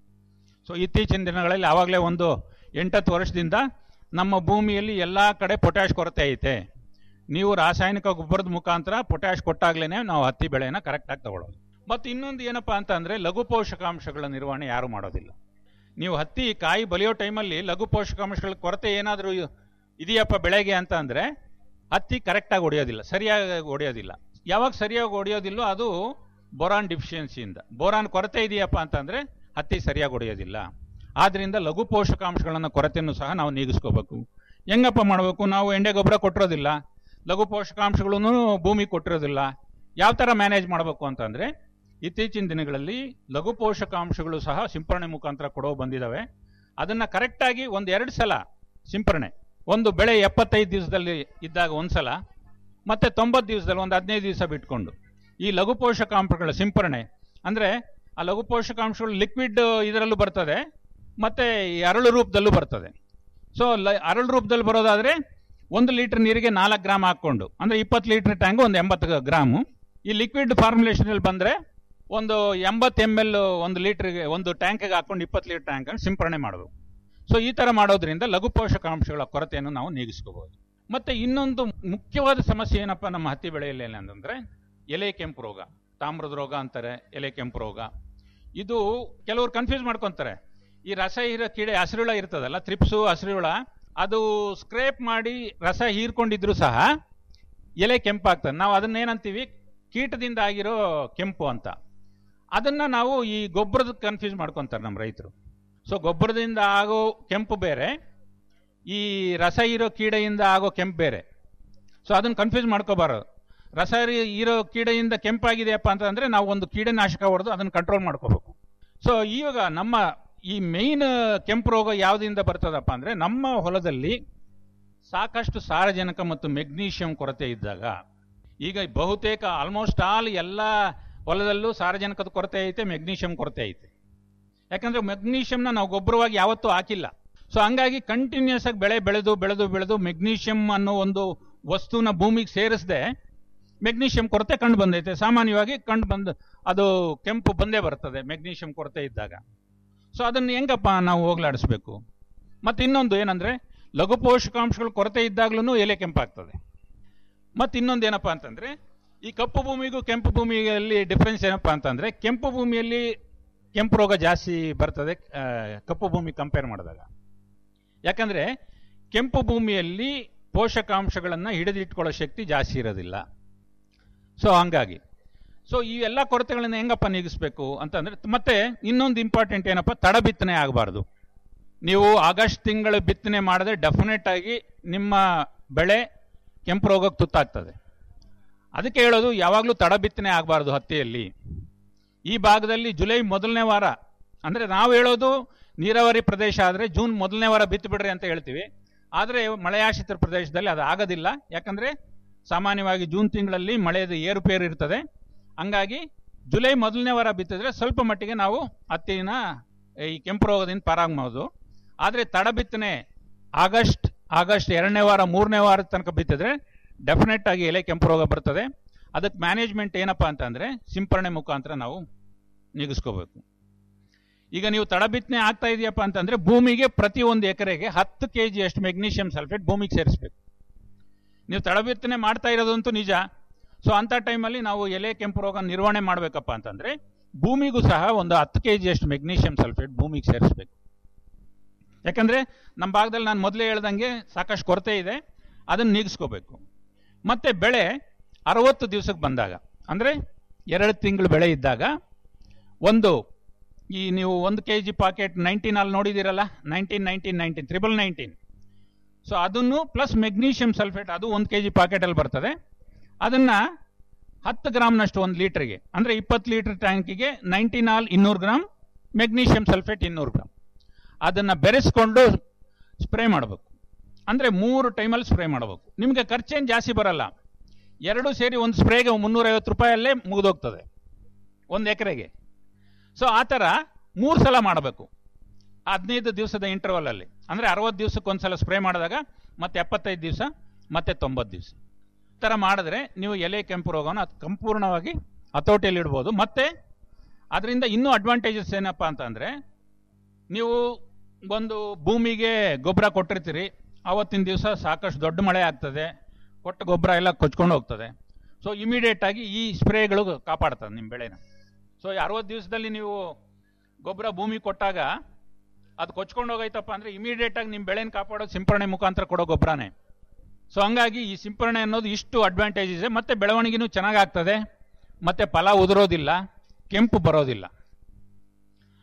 ಸೊ ಇತ್ತೀಚಿನ ದಿನಗಳಲ್ಲಿ ಆವಾಗಲೇ ಒಂದು ಎಂಟತ್ತು ವರ್ಷದಿಂದ ನಮ್ಮ ಭೂಮಿಯಲ್ಲಿ ಎಲ್ಲ ಕಡೆ ಪೊಟ್ಯಾಶ್ ಕೊರತೆ ಐತೆ ನೀವು ರಾಸಾಯನಿಕ ಗೊಬ್ಬರದ ಮುಖಾಂತರ ಪೊಟ್ಯಾಶ್ ಕೊಟ್ಟಾಗ್ಲೇನೆ ನಾವು ಹತ್ತಿ ಬೆಳೆನ ಕರೆಕ್ಟಾಗಿ ತಗೊಳ್ಳೋದು ಮತ್ತು ಇನ್ನೊಂದು ಏನಪ್ಪಾ ಅಂತ ಅಂದ್ರೆ ಲಘು ಪೋಷಕಾಂಶಗಳ ನಿರ್ವಹಣೆ ಯಾರು ಮಾಡೋದಿಲ್ಲ ನೀವು ಹತ್ತಿ ಕಾಯಿ ಬಲಿಯೋ ಟೈಮಲ್ಲಿ ಲಘು ಪೋಷಕಾಂಶಗಳ ಕೊರತೆ ಏನಾದರೂ ಇದೆಯಪ್ಪ ಬೆಳೆಗೆ ಅಂತ ಅಂದ್ರೆ ಹತ್ತಿ ಕರೆಕ್ಟಾಗಿ ಹೊಡೆಯೋದಿಲ್ಲ ಸರಿಯಾಗಿ ಹೊಡೆಯೋದಿಲ್ಲ ಯಾವಾಗ ಸರಿಯಾಗಿ ಹೊಡೆಯೋದಿಲ್ಲೋ ಅದು ಬೋರಾನ್ ಡಿಫಿಷಿಯನ್ಸಿಯಿಂದ ಬೋರಾನ್ ಕೊರತೆ ಇದೆಯಪ್ಪ ಅಂತಂದ್ರೆ ಹತ್ತಿ ಸರಿಯಾಗಿ ಹೊಡೆಯೋದಿಲ್ಲ ಆದ್ರಿಂದ ಲಘು ಪೋಷಕಾಂಶಗಳನ್ನ ಕೊರತೆಯನ್ನು ಸಹ ನಾವು ನೀಗಿಸ್ಕೋಬೇಕು ಹೆಂಗಪ್ಪ ಮಾಡಬೇಕು ನಾವು ಎಂಡೆ ಗೊಬ್ಬರ ಕೊಟ್ಟಿರೋದಿಲ್ಲ ಲಘು ಪೋಷಕಾಂಶಗಳನ್ನು ಭೂಮಿ ಕೊಟ್ಟಿರೋದಿಲ್ಲ ಯಾವ ಥರ ಮ್ಯಾನೇಜ್ ಮಾಡಬೇಕು ಅಂತಂದ್ರೆ ಇತ್ತೀಚಿನ ದಿನಗಳಲ್ಲಿ ಲಘು ಪೋಷಕಾಂಶಗಳು ಸಹ ಸಿಂಪರಣೆ ಮುಖಾಂತರ ಕೊಡೋ ಬಂದಿದ್ದಾವೆ ಅದನ್ನ ಕರೆಕ್ಟಾಗಿ ಒಂದು ಎರಡು ಸಲ ಸಿಂಪರಣೆ ಒಂದು ಬೆಳೆ ಎಪ್ಪತ್ತೈದು ದಿವಸದಲ್ಲಿ ಇದ್ದಾಗ ಒಂದ್ಸಲ ಮತ್ತೆ ತೊಂಬತ್ತು ದಿವಸದಲ್ಲಿ ಒಂದು ಹದಿನೈದು ದಿವಸ ಬಿಟ್ಕೊಂಡು ಈ ಲಘು ಪೋಷಕಾಂಶಗಳ ಸಿಂಪರಣೆ ಅಂದ್ರೆ ಆ ಲಘು ಪೋಷಕಾಂಶಗಳು ಲಿಕ್ವಿಡ್ ಇದರಲ್ಲೂ ಬರ್ತದೆ ಮತ್ತೆ ಈ ಅರಳು ರೂಪದಲ್ಲೂ ಬರ್ತದೆ ಸೊ ಅರಳು ರೂಪದಲ್ಲಿ ಬರೋದಾದ್ರೆ ಒಂದು ಲೀಟರ್ ನೀರಿಗೆ ನಾಲ್ಕು ಗ್ರಾಮ್ ಹಾಕೊಂಡು ಅಂದ್ರೆ ಇಪ್ಪತ್ತು ಲೀಟರ್ ಟ್ಯಾಂಕ್ ಒಂದು ಎಂಬತ್ತು ಗ್ರಾಮು ಈ ಲಿಕ್ವಿಡ್ ಫಾರ್ಮುಲೇಷನ್ ಅಲ್ಲಿ ಬಂದ್ರೆ ಒಂದು ಎಂಬತ್ತು ಎಮ್ ಎಲ್ ಒಂದು ಲೀಟರ್ಗೆ ಒಂದು ಟ್ಯಾಂಕ್ಗೆ ಹಾಕೊಂಡು ಇಪ್ಪತ್ತು ಲೀಟರ್ ಟ್ಯಾಂಕ್ ಸಿಂಪರಣೆ ಮಾಡಬೇಕು ಸೊ ಈ ತರ ಮಾಡೋದ್ರಿಂದ ಲಘು ಪೋಷಕಾಂಶಗಳ ಕೊರತೆಯನ್ನು ನಾವು ನೀಗಿಸ್ಕೋಬಹುದು ಮತ್ತೆ ಇನ್ನೊಂದು ಮುಖ್ಯವಾದ ಸಮಸ್ಯೆ ಏನಪ್ಪಾ ನಮ್ಮ ಹತ್ತಿ ಬೆಳೆಯಲ್ಲಿ ಏನಂತಂದ್ರೆ ಎಲೆ ಕೆಂಪು ರೋಗ ತಾಮ್ರದ ರೋಗ ಅಂತಾರೆ ಎಲೆ ಕೆಂಪು ರೋಗ ಇದು ಕೆಲವರು ಕನ್ಫ್ಯೂಸ್ ಮಾಡ್ಕೊಂತಾರೆ ಈ ರಸ ಹೀರೋ ಕೀಡೆ ಹಸಿರುಳ ಇರ್ತದಲ್ಲ ತ್ರಿಪ್ಸು ಹಸಿರುಳ ಅದು ಸ್ಕ್ರೇಪ್ ಮಾಡಿ ರಸ ಹೀರ್ಕೊಂಡಿದ್ರು ಸಹ ಎಲೆ ಕೆಂಪಾಗ್ತದೆ ನಾವು ಅದನ್ನೇನಂತೀವಿ ಕೀಟದಿಂದ ಆಗಿರೋ ಕೆಂಪು ಅಂತ ಅದನ್ನ ನಾವು ಈ ಗೊಬ್ಬರದ ಕನ್ಫ್ಯೂಸ್ ಮಾಡ್ಕೊಂತಾರೆ ನಮ್ಮ ರೈತರು ಸೊ ಗೊಬ್ಬರದಿಂದ ಆಗೋ ಕೆಂಪು ಬೇರೆ ಈ ರಸ ಇರೋ ಕೀಡೆಯಿಂದ ಆಗೋ ಕೆಂಪು ಬೇರೆ ಸೊ ಅದನ್ನ ಕನ್ಫ್ಯೂಸ್ ಮಾಡ್ಕೋಬಾರದು ರಸ ಇರಿ- ಇರೋ ಕೀಡೆಯಿಂದ ಕೆಂಪಾಗಿದೆಯಪ್ಪ ಅಂತಂದ್ರೆ ನಾವು ಒಂದು ಕೀಟನಾಶಕ ಹೊಡೆದು ಅದನ್ನ ಕಂಟ್ರೋಲ್ ಮಾಡ್ಕೋಬೇಕು ಸೊ ಇವಾಗ ನಮ್ಮ ಈ ಮೇಯ್ನ್ ಕೆಂಪು ರೋಗ ಯಾವುದರಿಂದ ಬರ್ತದಪ್ಪ ಅಂದ್ರೆ ನಮ್ಮ ಹೊಲದಲ್ಲಿ ಸಾಕಷ್ಟು ಸಾರಜನಕ ಮತ್ತು ಮೆಗ್ನೀಷಿಯಂ ಕೊರತೆ ಇದ್ದಾಗ ಈಗ ಬಹುತೇಕ ಆಲ್ಮೋಸ್ಟ್ ಆಲ್ ಎಲ್ಲ ಹೊಲದಲ್ಲೂ ಸಾರಜನಕದ ಕೊರತೆ ಐತೆ ಮೆಗ್ನೀಷಿಯಂ ಕೊರತೆ ಐತೆ ಯಾಕಂದ್ರೆ ಮೆಗ್ನೀಷಿಯಂನ ನಾವು ಗೊಬ್ಬರವಾಗಿ ಯಾವತ್ತೂ ಹಾಕಿಲ್ಲ ಸೊ ಹಂಗಾಗಿ ಕಂಟಿನ್ಯೂಸ್ ಆಗಿ ಬೆಳೆ ಬೆಳೆದು ಬೆಳೆದು ಬೆಳೆದು ಮೆಗ್ನೀಷಿಯಂ ಅನ್ನೋ ಒಂದು ವಸ್ತುನ ಭೂಮಿಗೆ ಸೇರಿಸದೆ ಮೆಗ್ನೀಷಿಯಂ ಕೊರತೆ ಕಂಡು ಬಂದೈತೆ ಸಾಮಾನ್ಯವಾಗಿ ಕಂಡು ಬಂದು ಅದು ಕೆಂಪು ಬಂದೇ ಬರ್ತದೆ ಮೆಗ್ನೀಷಿಯಂ ಕೊರತೆ ಇದ್ದಾಗ ಸೊ ಅದನ್ನ ಹೆಂಗಪ್ಪ ನಾವು ಹೋಗ್ಲಾಡಿಸ್ಬೇಕು ಮತ್ತೆ ಇನ್ನೊಂದು ಏನಂದ್ರೆ ಲಘು ಪೋಷಕಾಂಶಗಳು ಕೊರತೆ ಇದ್ದಾಗ್ಲೂ ಎಲೆ ಕೆಂಪಾಗ್ತದೆ ಮತ್ತೆ ಇನ್ನೊಂದು ಏನಪ್ಪಾ ಅಂತಂದ್ರೆ ಈ ಕಪ್ಪು ಭೂಮಿಗೂ ಕೆಂಪು ಭೂಮಿಯಲ್ಲಿ ಡಿಫ್ರೆನ್ಸ್ ಏನಪ್ಪಾ ಅಂತಂದ್ರೆ ಕೆಂಪು ಭೂಮಿಯಲ್ಲಿ ಕೆಂಪು ರೋಗ ಜಾಸ್ತಿ ಬರ್ತದೆ ಆ, ಕಪ್ಪು ಭೂಮಿ ಕಂಪೇರ್ ಮಾಡಿದಾಗ ಯಾಕಂದ್ರೆ ಕೆಂಪು ಭೂಮಿಯಲ್ಲಿ ಪೋಷಕಾಂಶಗಳನ್ನ ಹಿಡಿದಿಟ್ಕೊಳ್ಳೋ ಶಕ್ತಿ ಜಾಸ್ತಿ ಇರೋದಿಲ್ಲ ಸೊ ಹಂಗಾಗಿ ಸೊ ಈ ಎಲ್ಲ ಕೊರತೆಗಳನ್ನ ಹೆಂಗಪ್ಪ ನೀಗಿಸ್ಬೇಕು ಅಂತಂದ್ರೆ ಮತ್ತೆ ಇನ್ನೊಂದು ಇಂಪಾರ್ಟೆಂಟ್ ಏನಪ್ಪ ತಡ ಬಿತ್ತನೆ ಆಗಬಾರ್ದು ನೀವು ಆಗಸ್ಟ್ ತಿಂಗಳು ಬಿತ್ತನೆ ಮಾಡಿದ್ರೆ ಡೆಫಿನೆಟ್ ಆಗಿ ನಿಮ್ಮ ಬೆಳೆ ಕೆಂಪು ರೋಗಕ್ಕೆ ತುತ್ತಾಗ್ತದೆ ಅದಕ್ಕೆ ಹೇಳೋದು ಯಾವಾಗಲೂ ತಡ ಬಿತ್ತನೆ ಆಗಬಾರ್ದು ಹತ್ತಿಯಲ್ಲಿ ಈ ಭಾಗದಲ್ಲಿ ಜುಲೈ ಮೊದಲನೇ ವಾರ ಅಂದ್ರೆ ನಾವು ಹೇಳೋದು ನೀರಾವರಿ ಪ್ರದೇಶ ಆದರೆ ಜೂನ್ ಮೊದಲನೇ ವಾರ ಬಿತ್ತು ಬಿಡ್ರಿ ಅಂತ ಹೇಳ್ತೀವಿ ಆದರೆ ಮಳೆಯಾಶ್ರಿತ ಪ್ರದೇಶದಲ್ಲಿ ಅದು ಆಗೋದಿಲ್ಲ ಯಾಕಂದ್ರೆ ಸಾಮಾನ್ಯವಾಗಿ ಜೂನ್ ತಿಂಗಳಲ್ಲಿ ಮಳೆಯದು ಏರುಪೇರು ಇರ್ತದೆ ಹಂಗಾಗಿ ಜುಲೈ ಮೊದಲನೇ ವಾರ ಬಿತ್ತಿದ್ರೆ ಸ್ವಲ್ಪ ಮಟ್ಟಿಗೆ ನಾವು ಹತ್ತಿನ ಈ ಕೆಂಪು ರೋಗದಿಂದ ಪಾರಾಗಬಹುದು ಆದರೆ ತಡ ಬಿತ್ತನೆ ಆಗಸ್ಟ್ ಆಗಸ್ಟ್ ಎರಡನೇ ವಾರ ಮೂರನೇ ವಾರದ ತನಕ ಬಿತ್ತಿದ್ರೆ ಡೆಫಿನೆಟ್ ಆಗಿ ಎಲೆ ಕೆಂಪು ರೋಗ ಬರ್ತದೆ ಅದಕ್ಕೆ ಮ್ಯಾನೇಜ್ಮೆಂಟ್ ಏನಪ್ಪಾ ಅಂತಂದ್ರೆ ಸಿಂಪರಣೆ ಮುಖಾಂತರ ನಾವು ನೀಗಿಸ್ಕೋಬೇಕು ಈಗ ನೀವು ತಡ ಬಿತ್ತನೆ ಆಗ್ತಾ ಇದೆಯಪ್ಪ ಅಂತಂದ್ರೆ ಭೂಮಿಗೆ ಪ್ರತಿ ಒಂದು ಎಕರೆಗೆ ಹತ್ತು ಕೆ ಜಿ ಅಷ್ಟು ಮೆಗ್ನೀಷಿಯಂ ಸಲ್ಫೇಟ್ ಭೂಮಿಗೆ ಸೇರಿಸಬೇಕು ನೀವು ತಡ ಬಿತ್ತನೆ ಮಾಡ್ತಾ ಇರೋದಂತೂ ನಿಜ ಸೊ ಅಂತ ಟೈಮಲ್ಲಿ ನಾವು ಎಲೆ ಕೆಂಪು ರೋಗ ನಿರ್ವಹಣೆ ಮಾಡಬೇಕಪ್ಪ ಅಂತಂದ್ರೆ ಭೂಮಿಗೂ ಸಹ ಒಂದು ಹತ್ತು ಕೆ ಜಿ ಅಷ್ಟು ಮೆಗ್ನೀಷಿಯಂ ಸಲ್ಫೇಟ್ ಭೂಮಿಗೆ ಸೇರಿಸಬೇಕು ಯಾಕಂದ್ರೆ ನಮ್ಮ ಭಾಗದಲ್ಲಿ ನಾನು ಮೊದಲೇ ಹೇಳ್ದಂಗೆ ಸಾಕಷ್ಟು ಕೊರತೆ ಇದೆ ಅದನ್ನ ನೀಗಿಸ್ಕೋಬೇಕು ಮತ್ತೆ ಬೆಳೆ ಅರವತ್ತು ದಿವಸಕ್ಕೆ ಬಂದಾಗ ಅಂದ್ರೆ ಎರಡು ತಿಂಗಳು ಬೆಳೆ ಇದ್ದಾಗ ಒಂದು ಈ ನೀವು ಒಂದು ಕೆ ಜಿ ಪಾಕೆಟ್ ನೈನ್ಟೀನ್ ಅಲ್ಲಿ ನೋಡಿದಿರಲ್ಲ nineteen nineteen nineteen triple nineteen so ಅದನ್ನು ಪ್ಲಸ್ ಮೆಗ್ನೀಷಿಯಂ ಸಲ್ಫೇಟ್ ಅದು ಒಂದು ಕೆ ಜಿ ಪಾಕೆಟಲ್ಲಿ ಬರ್ತದೆ ಅದನ್ನ ಹತ್ತು ಗ್ರಾಮ್ನಷ್ಟು ಒಂದು ಲೀಟರ್ಗೆ ಅಂದ್ರೆ ಇಪ್ಪತ್ತು ಲೀಟರ್ ಟ್ಯಾಂಕಿಗೆ ನೈನ್ಟೀನ್ ಆಲ್ ಇನ್ನೂರು ಗ್ರಾಮ್ ಮೆಗ್ನೀಷಿಯಂ ಸಲ್ಫೇಟ್ ಇನ್ನೂರು ಗ್ರಾಮ್ ಅದನ್ನ ಬೆರೆಸ್ಕೊಂಡು ಸ್ಪ್ರೇ ಮಾಡಬೇಕು ಅಂದ್ರೆ ಮೂರು ಟೈಮಲ್ಲಿ ಸ್ಪ್ರೇ ಮಾಡಬೇಕು ನಿಮಗೆ ಖರ್ಚೇನು ಜಾಸ್ತಿ ಬರಲ್ಲ ಎರಡು ಸೇರಿ ಒಂದು ಸ್ಪ್ರೇಗೆ ಮುನ್ನೂರೈವತ್ತು ರೂಪಾಯಲ್ಲೇ ಮುಗಿದೋಗ್ತದೆ ಒಂದು ಎಕರೆಗೆ ಸೊ ಆ ಥರ ಮೂರು ಸಲ ಮಾಡಬೇಕು ಹದಿನೈದು ದಿವಸದ ಇಂಟರ್ವಲ್ ಅಲ್ಲಿ ಅಂದ್ರೆ ಅರವತ್ತು ದಿವಸಕ್ಕೆ ಒಂದ್ಸಲ ಸ್ಪ್ರೇ ಮಾಡಿದಾಗ ಮತ್ತೆ ಎಪ್ಪತ್ತೈದು ದಿವಸ ಮತ್ತೆ ತೊಂಬತ್ತು ದಿವಸ ಈ ಥರ ಮಾಡಿದ್ರೆ ನೀವು ಎಲೆ ಕೆಂಪು ರೋಗವನ್ನು ಅದು ಸಂಪೂರ್ಣವಾಗಿ ಹತೋಟಿಯಲ್ಲಿ ಇಡ್ಬೋದು ಮತ್ತೆ ಅದರಿಂದ ಇನ್ನೂ ಅಡ್ವಾಂಟೇಜಸ್ ಏನಪ್ಪಾ ಅಂತಂದ್ರೆ ನೀವು ಒಂದು ಭೂಮಿಗೆ ಗೊಬ್ಬರ ಕೊಟ್ಟಿರ್ತೀರಿ ಆವತ್ತಿನ ದಿವಸ ಸಾಕಷ್ಟು ದೊಡ್ಡ ಮಳೆ ಆಗ್ತದೆ ಕೊಟ್ಟ ಗೊಬ್ಬರ ಎಲ್ಲ ಕೊಚ್ಕೊಂಡು ಹೋಗ್ತದೆ ಸೊ ಇಮಿಡಿಯೇಟ್ ಆಗಿ ಈ ಸ್ಪ್ರೇಗಳು ಕಾಪಾಡ್ತದೆ ನಿಮ್ಮ ಬೆಳೆನ ಸೊ ಅರವತ್ತು ದಿವಸದಲ್ಲಿ ನೀವು ಗೊಬ್ಬರ ಭೂಮಿ ಕೊಟ್ಟಾಗ ಅದು ಕೊಚ್ಕೊಂಡು ಹೋಗೈತಪ್ಪ ಅಂದ್ರೆ ಇಮಿಡಿಯೇಟ್ ಆಗಿ ನಿಮ್ಮ ಬೆಳೆನ ಕಾಪಾಡೋದು ಸಿಂಪರಣೆ ಮುಖಾಂತರ ಕೊಡೋ ಗೊಬ್ಬರನೇ ಸೊ ಹಂಗಾಗಿ ಈ ಸಿಂಪರಣೆ ಅನ್ನೋದು ಇಷ್ಟು ಅಡ್ವಾಂಟೇಜ್ ಇದೆ ಮತ್ತೆ ಬೆಳವಣಿಗೆನೂ ಚೆನ್ನಾಗಾಗ್ತದೆ ಮತ್ತೆ ಫಲ ಉದುರೋದಿಲ್ಲ ಕೆಂಪು ಬರೋದಿಲ್ಲ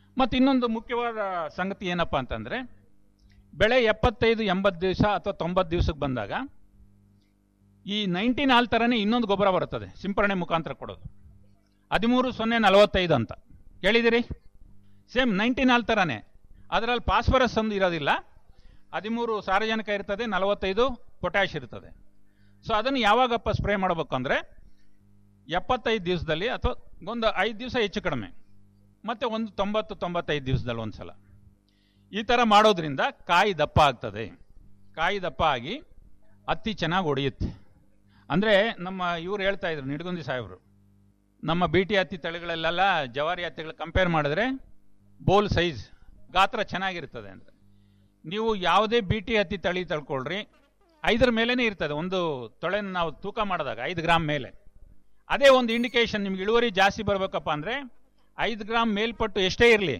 ಮತ್ತು ಇನ್ನೊಂದು ಮುಖ್ಯವಾದ ಸಂಗತಿ ಏನಪ್ಪ ಅಂತಂದರೆ ಬೆಳೆ ಎಪ್ಪತ್ತೈದು ಎಂಬತ್ತು ದಿವಸ ಅಥವಾ ತೊಂಬತ್ತು ದಿವಸಕ್ಕೆ ಬಂದಾಗ ಈ ನೈನ್ಟೀನ್ ಆಲ್ ಥರನೇ ಇನ್ನೊಂದು ಗೊಬ್ಬರ ಬರುತ್ತದೆ ಸಿಂಪರಣೆ ಮುಖಾಂತರ ಕೊಡೋದು ಹದಿಮೂರು ಸೊನ್ನೆ ನಲವತ್ತೈದು ಅಂತ ಕೇಳಿದಿರಿ ಸೇಮ್ ನೈನ್ಟೀನ್ ಆಲ್ ಥರನೇ ಅದರಲ್ಲಿ ಫಾಸ್ಫರಸ್ ಒಂದು ಇರೋದಿಲ್ಲ ಹದಿಮೂರು ಸಾರಜನಕ ಇರ್ತದೆ ನಲವತ್ತೈದು ಪೊಟ್ಯಾಶ್ ಇರ್ತದೆ ಸೊ ಅದನ್ನು ಯಾವಾಗಪ್ಪ ಸ್ಪ್ರೇ ಮಾಡಬೇಕು ಅಂದರೆ ಎಪ್ಪತ್ತೈದು ದಿವಸದಲ್ಲಿ ಅಥವಾ ಒಂದು ಐದು ದಿವಸ ಹೆಚ್ಚು ಕಡಿಮೆ ಮತ್ತು ಒಂದು ತೊಂಬತ್ತು ತೊಂಬತ್ತೈದು ದಿವಸದಲ್ಲಿ ಒಂದು ಸಲ ಈ ಥರ ಮಾಡೋದ್ರಿಂದ ಕಾಯಿ ದಪ್ಪ ಆಗ್ತದೆ ಕಾಯಿ ದಪ್ಪ ಆಗಿ ಹತ್ತಿ ಚೆನ್ನಾಗಿ ಹೊಡೆಯುತ್ತೆ ಅಂದರೆ ನಮ್ಮ ಇವ್ರು ಹೇಳ್ತಾ ಇದ್ರು ನಿಡಗುಂದಿ ಸಾಹೇಬರು ನಮ್ಮ ಬಿ ಟಿ ಹತ್ತಿ ತಳಿಗಳಲ್ಲೆಲ್ಲ ಜವಾರಿ ಹತ್ತಿಗಳು ಕಂಪೇರ್ ಮಾಡಿದ್ರೆ ಬೋಲ್ ಸೈಜ್ ಗಾತ್ರ ಚೆನ್ನಾಗಿರ್ತದೆ ಅಂತ ನೀವು ಯಾವುದೇ ಬಿ ಟಿ ಹತ್ತಿ ತಳಿ ತಳ್ಕೊಳ್ರಿ ಐದರ ಮೇಲೇ ಇರ್ತದೆ ಒಂದು ತೊಳೆನ ನಾವು ತೂಕ ಮಾಡಿದಾಗ ಐದು ಗ್ರಾಮ್ ಮೇಲೆ ಅದೇ ಒಂದು ಇಂಡಿಕೇಶನ್ ನಿಮ್ಗೆ ಇಳುವರಿ ಜಾಸ್ತಿ ಬರಬೇಕಪ್ಪ ಅಂದರೆ ಐದು ಗ್ರಾಮ್ ಮೇಲ್ಪಟ್ಟು ಎಷ್ಟೇ ಇರಲಿ